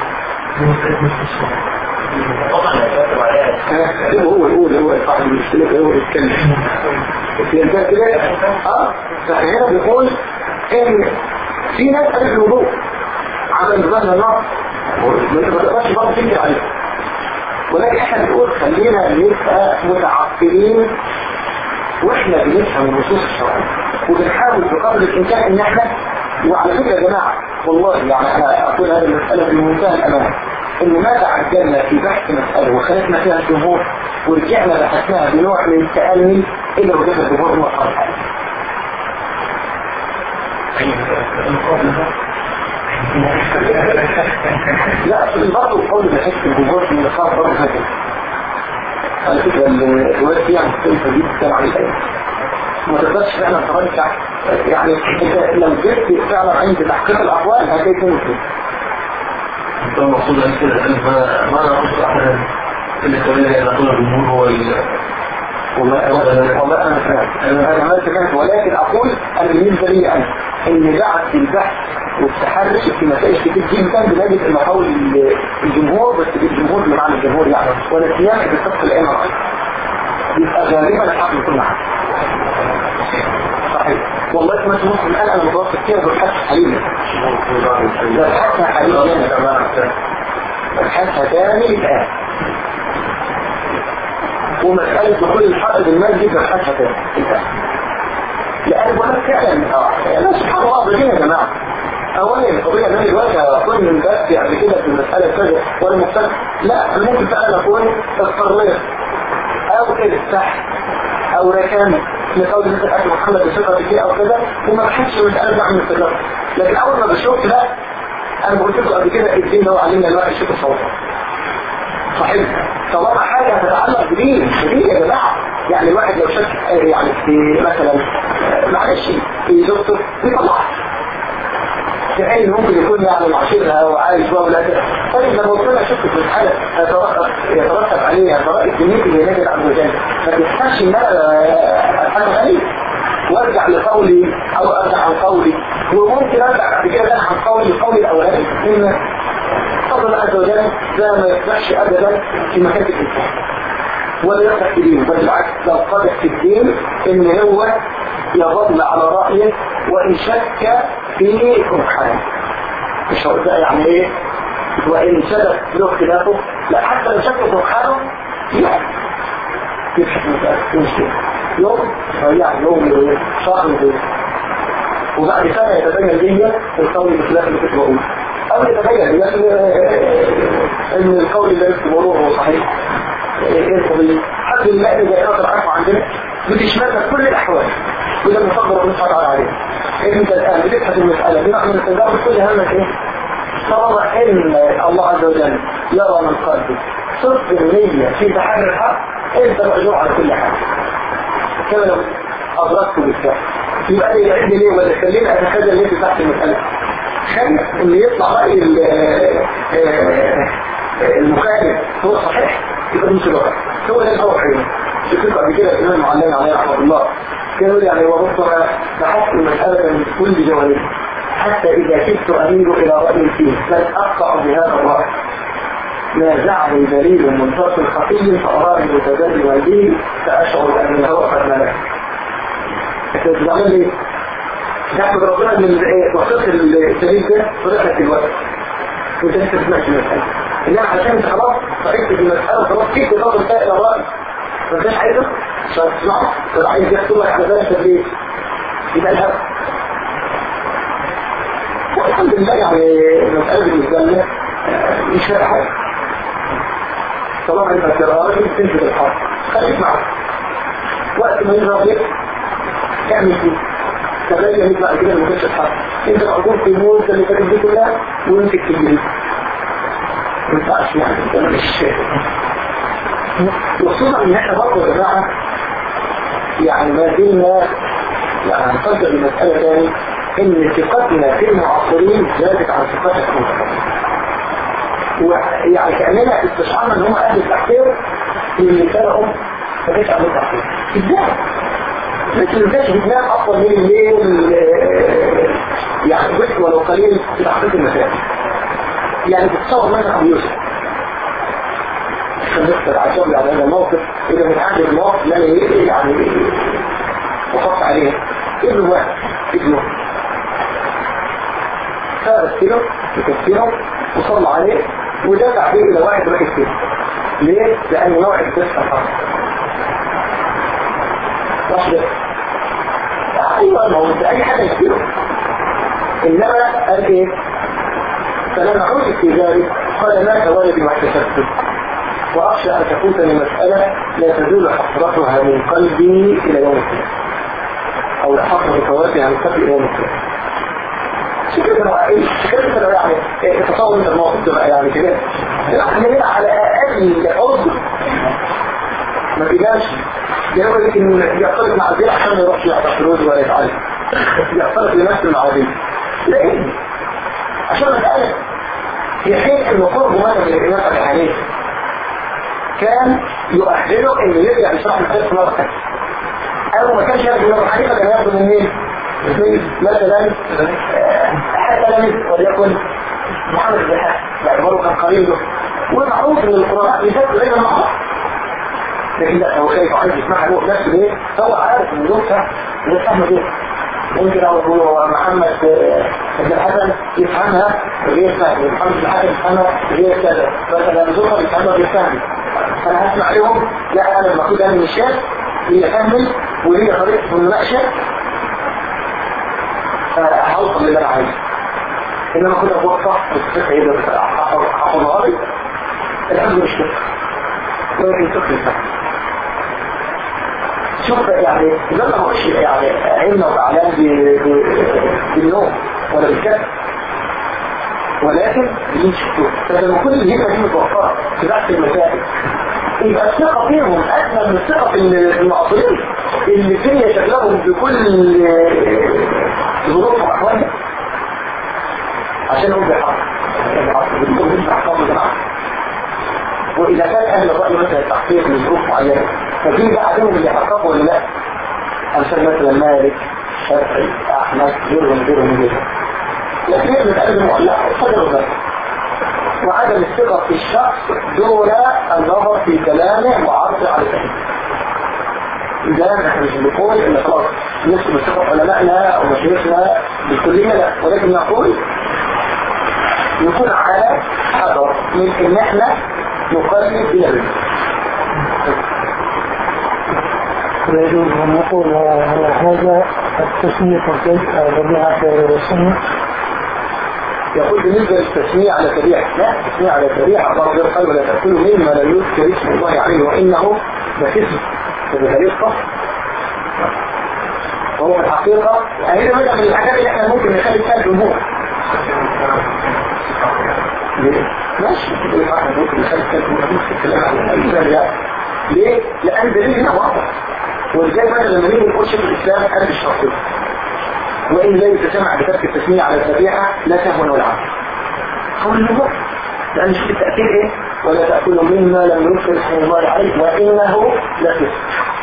هو هو يقول هو صاحب المشكلة هو يتكلم الانسان كده اه فهنا بيقول ان في ناس قالت الوضوء على نظام النار ما تقدرش برضه تنكر عليه ولكن احنا بنقول خلينا نبقى متعقلين واحنا بنفهم النصوص الشرعيه وبنحاول بقدر الامكان ان احنا وعلى فكره يا جماعه والله يعني انا اقول هذه المساله بمنتهى الامان ان ما تعجلنا في بحث مساله وخلقنا فيها الجمهور ورجعنا بحثناها بنوع من التأني الا وجدنا الجمهور هو الصالح لا برضه القول بحس الجمهور في النقاط برضه هكذا على فكرة الروايات دي عن السلطة دي بتتكلم عن الآية ما تقدرش فعلا ترجع يعني انت لو جبت فعلا عند تحقيق الأقوال هتلاقي مسلم ده المقصود عن كده ما ما نقص احنا اللي خلينا الى كل الجمهور هو والله والله انا فاهم انا ما فهمت ولكن اقول ان بالنسبه لي انا ان بعد البحث والتحرش في مسائل كتير جدا بنجد ان قول الجمهور بس الجمهور بمعنى الجمهور يعني ولا سياق بالصف الائمه يبقى غالبا الحق من كل حاجه صحيح والله ما مسلم الان انا متوقف فيها بالحث حاليا ببحثها حاليا ببحثها تاني الان ومسألة دخول الحق بالمسجد ببحثها تاني الان لأن بقول لك فعلا اه يعني سبحان الله ضاغطين يا جماعة اولا القضية ان انا دلوقتي اكون من بس قبل كده في المسألة كذا ولا مختلف لا انا ممكن فعلا اكون اضطريت او افتح او ركان لقول مثل اكل محمد بثقة فيه او كذا وما بحثش مسألة بعمل التجارة لكن اول ما بشوف لا انا قلت لكم قبل كده الدين هو علمنا الواحد يشوف الصوت صحيح طالما حاجة تتعلق بدين بدين يا جماعة يعني الواحد لو شك يعني في مثلا معلش في زوجته يطلعها في حين ممكن يكون يعني معاشرها او عايش بقى ولا كده طيب لما قلنا شك في الحالة يترتب عليها طرائق دنيتي لنجد عز وجل ما تفتحش ان انا الحاجة غريب وارجع لقولي او ارجع عن قولي وممكن ارجع بعد كده عن قولي قولي الاولاني ان فضل عز وجل ده ما يفتحش ابدا في مكان الانسان ولا يفتح في دينه بل بالعكس لو قدح في الدين ان هو يظل على رأيه وإن شك في سبحانه مش هو ده يعني ايه وإن شك له اختلافه لا حتى لو شك سبحانه يوم يبحث مسألة يوم يعني يوم شهر يوم وبعد سنة يتبين لي القول بخلاف اللي كنت بقوله أو يتبين لي ان القول اللي كنت بقوله هو صحيح ايه القضية حد الله إذا إرادة العفو عندنا بتشملنا كل الأحوال وده نفضل ونفضل عليه انت الآن بتبحث المسألة بنحن نتجاوز كل همك ايه طالما ان الله عز وجل يرى من قلبك صدق النية في تحري الحق انت مأجور على كل حاجة كما لو أدركت بالفعل يبقى لي يعد ليه ولا خلينا أتخذ ليه تحت المسألة خلي اللي يطلع رأي المخالف هو صحيح يبقى مش الوقت هو ده الأول حاجة شكرا قبل كده الإمام المعلم عليه رحمه الله كان يقول يعني وربما بحثت المسألة من كل جوانبها حتى إذا كنت أميل إلى رأي فيه بل أقطع بهذا الرأي نازعني دليل منتصر خفي فأراني متدلما به فأشعر أن هو قد ملك تتعمل لي نحمد ربنا من وصلت السبيل ده ودخلت الوقت وانت لسه تسمعش المسألة إنما عشان انت خلاص صعدت في المسألة خلاص كيف تفضل إلى الرأي ما فيش عايزه فتسمعه طب عايز يحصل لك على ذلك تدريب يبقى الهدف والحمد لله يعني المسألة بالنسبة لنا مش فارقة حاجة طالما انت قرارك تنفذ الحق خليك معه وقت ما يظهر لك اعمل فيه تبين يطلع كده ما كانش الحق انت معقول في الموت اللي فاتت دي كلها ويمسك في الجديد ما ينفعش يعني انت مش وخصوصا ان احنا برضه يا جماعه يعني ما زلنا يعني هنفضل المسألة تاني ان ثقتنا في المعاصرين زادت عن ثقتنا في المتقدمين ويعني كأننا استشعرنا ان هم اهل التحقير اللي كانوا ما كانش عندهم تحقير ازاي؟ مثل ازاي بتنام افضل من الليل يعني بس ولو قليل في تحقيق المسائل يعني بتصور مثلا ابو يوسف عشان نكتب عشان على هذا الموقف إذا من عهد الموقف يعني يعني وقفت عليه ابن واحد ابنه فأرسله يكفره وصلى عليه ودفع به إلى واحد راح يكفره ليه؟ لأن واحد بس أفضل واحد أيوة ما هو أنت أي حاجة يكفره إنما قال إيه؟ فلما عرف في ذلك قال مات والدي واحتسبته وأخشى أن تفوتني مسألة لا تزول حسرتها من قلبي إلى يوم القيامة أو حسرة فواتها من قلبي إلى يوم القيامة شكرا لو إيه شكرا لو يعني إيه تصور أنت الموقف تبقى يعني كده احنا هنا على أقل عضو ما تجاش يقول لك إن يختلط مع الزيل عشان ما يروحش يعطى فلوس ولا يتعلم يختلط لنفسه مع الزيل ليه؟ عشان ما تعرف في حين ان قربه مثلا من الامام ابي حنيفه كان يؤهله انه يرجع يشرح الفقه مره ثانيه او ما كانش ياخد من ابي حنيفه كان ياخد من مين؟ من مثلا آه، احد تلاميذ وليكن محمد بن حاتم باعتباره كان قريب له ومعروف ان القراء يفكروا دايما مع بعض لكن لا هو خايف عايز يسمعها هو نفسه ليه هو عارف ان دول فهم اللي فاهمه دي ممكن لو هو محمد آه، بن الحسن يفهمها غير فهم محمد بن الحسن يفهمها غير كذا مثلا زفر يفهمها غير فهم فانا هسمع لهم لا انا المفروض انا من الشاب هي فهمي وهي طريقه المناقشه فهوصل للي انا عايزه انما كنت اتوقع الفقه يبقى حفظها لي الحمد مش فقه ولكن فقه الفهم شوف يعني لما ما قلتش يعني علم وإعلام بالنوم ولا بالكتب ولكن دي شفتوه فلما كل الهمة دي متوفرة في بحث المسائل يبقى الثقة فيهم أدنى من الثقة في المعاصرين اللي فيها شغلهم بكل ظروف وأحوالهم عشان هم بيحقق بالكل بيحقق وإذا كان أهل الرأي مثلا التحقيق لظروف معينة ففي بعدهم اللي يحققوا ولا لا أمثال مثلا مالك شافعي أحمد غيرهم غيرهم غيرهم لكن من أهل المعلقة صدروا ذلك وعدم الثقة في الشخص دون النظر في كلامه وعرضه على فهمه ده نحن مش بنقول ان خلاص نسبة ثقة علمائنا او مشايخنا بالكلية لا ولكن نقول نكون على حذر من ان احنا نقلد الى الرزق ويجوز أن نقول على هذا التسمية الربيعة في السنة يقول بالنسبة للتسمية على تبيع لا التسمية على تبيع الله غير قال ولا تأكلوا مما لا يذكر اسم الله عليه وإنه لكسم فبدليل صح وهو في الحقيقة هذه مثلا من الحاجات اللي احنا ممكن نخلي فيها الجمهور ماشي ممكن نخلي فيها الجمهور الكلام عن الإنسان ليه؟ لأن دليل هنا واضح ولذلك مثلا لما نيجي نقول شيخ الإسلام أنا مش شرطي وإن لا يتسمع بترك التسمية على الذبيحة لا تهون ولا عفو قول الموضوع لأن شوف التأكيد إيه ولا تأكلوا مما لم يذكر اسم الله عليه وإنه لفسق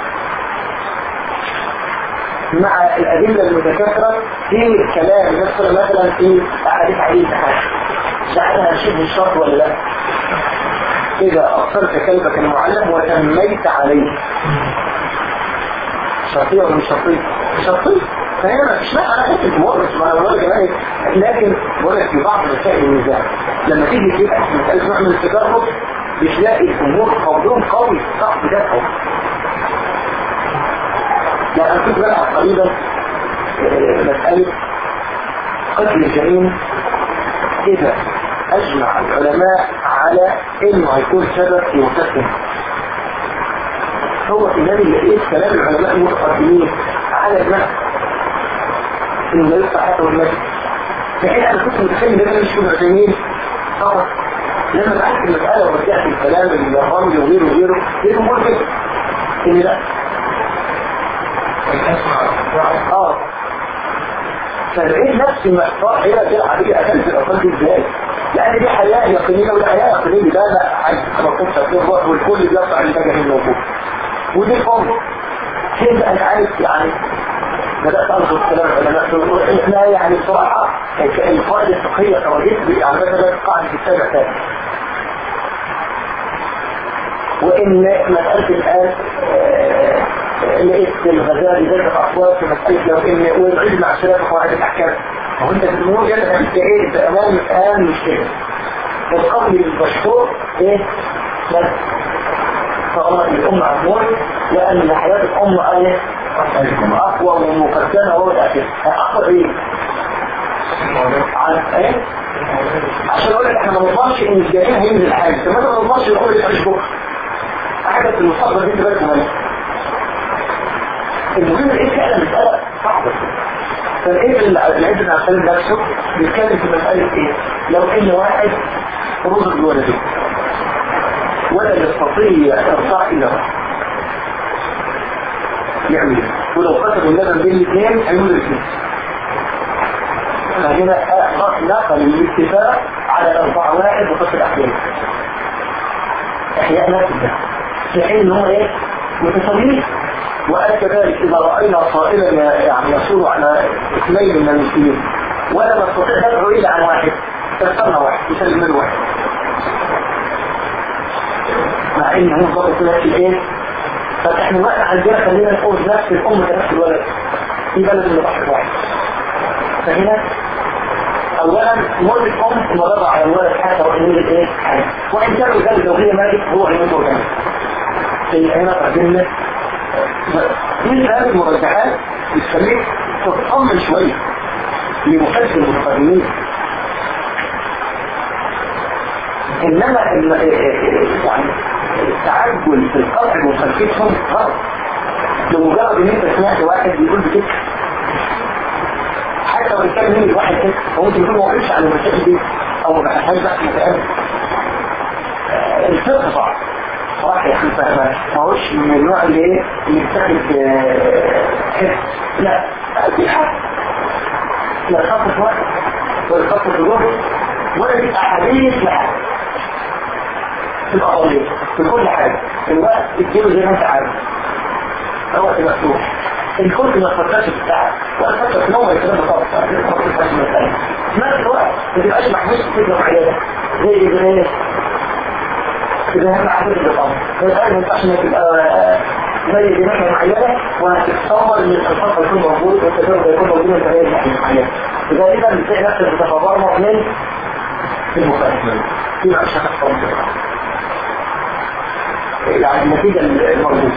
مع الأدلة المتكاثرة في كلام يذكر مثلا في أحاديث عليه الأحاديث جعلها شبه الشرط ولا لا إذا أبصرت كلبك المعلم وتميت عليه شرطية ولا مش شرطية؟ شرطية فهنا مش بقى على حته مورس ما انا بقول كمان لكن بقول لك في بعض مسائل الميزان لما تيجي تبقى مساله نوع من التجرب بتلاقي الامور قولهم قوي صح بتاعهم يعني انا كنت بلعب قريبا مساله قتل الجريمه اذا اجمع العلماء على انه هيكون سبب في مقتل هو إمام لقيت كلام العلماء المتقدمين على المسجد إنه يفتح حتى المسجد لكن أنا كنت متخيل إن أنا مش من العلمين فقط لما بحثت المسألة ورجعت الكلام الرمي وغيره وغيره لقيت أمور كده إن لا اه فلقيت نفسي محتار هنا كده عليك أكلت الأطفال دي إزاي لأن دي حياة يقينية ولا حياة يقينية ده لا عايز تخلص تفكير الروح والكل بيطلع اللي جاي موجود ودي الأمر كيف أنا عايز يعني بدأت أنظر كلام العلماء إحنا يعني بصراحة القاعدة الفقهية تواجدت يعني مثلا قاعدة السابع ثاني وإن مسألة الآن لقيت الغزالي ذات الأصوات في مسألة لو إن والعيد مع شباب قواعد الأحكام وأنت في الأمور جاءت أنت إيه أنت أمام الآن مش كده القبل المشهور إيه بس فغلط الأمة عمود لأن حياة الأمة آية أقوى ومقدمة ومتأكدة أقوى إيه؟ عن إيه؟ عشان أقول لك إحنا ما نضمنش إن الجريمة هينزل حاجة طب ما نضمنش نقول لك مش بكرة حاجة في المستقبل دي تبقى مهمة المهم إيه فعلا مسألة صعبة فالإيه العيد بن عشان نفسه بيتكلم في مسألة إيه؟ لو إن واحد رزق بولده ولا يستطيع ارفاع الى يعمل ولو قتلوا اللبن بين الاثنين هيقول الاثنين احنا هنا نقل الاتفاق على الاربعة واحد وقصة الاحياء احياء نفس ده في حين ان هو ايه متساويين وقال كذلك اذا راينا صائلا يعني يصور على اثنين من المسلمين ولا نستطيع ندعو الا عن واحد اخترنا واحد يسلم من واحد مع ان هو ضابط كده في ايه فاحنا الوقت عندنا خلينا نقول نفس الام كنفس الولد في بلد اللي بحث واحد فهنا اولا موت الام مضر على الولد حتى وان يوجد ايه حاجه وان كان الرجال لو هي مالك هو هيموت وكمان زي هنا قدمنا كل هذه المرجحات بتخليك تطمن شويه لمحب المتقدمين انما يعني التعجل في القطع وخلفيتهم غلط لمجرد ان انت سمعت واحد بيقول بكده حتى لو كان مين الواحد كده هو ممكن يكون ما وقفش على المشاكل دي او ما بحثهاش بقى متقابل الفقه صعب صراحة يا اخي فاهمة ما هوش من النوع اللي ايه اللي بتاخد كده لا دي حق لا خطط وقت ولا خطط ظهر ولا دي احاديث لها في القضية في كل حاجة الوقت تديله زي ما انت عارف هو تبقى مفتوح الكل ما تفكرش في الساعة ولا تفكر في نوم الكلام ده خالص في نفس الوقت ما تبقاش محبوس في فكرة معينة زي زي إذا هم حدود البطاقة فالآن ما ينفعش انك تبقى زي دماغ معينة وهتتصور ان الألفاظ هيكون موجود والتجارب هيكون موجود وانت غير معينة غالبا بتلاقي نفسك بتتبرمج من المخالفة في بقى شخص طبيعي يعني النتيجة المربوطة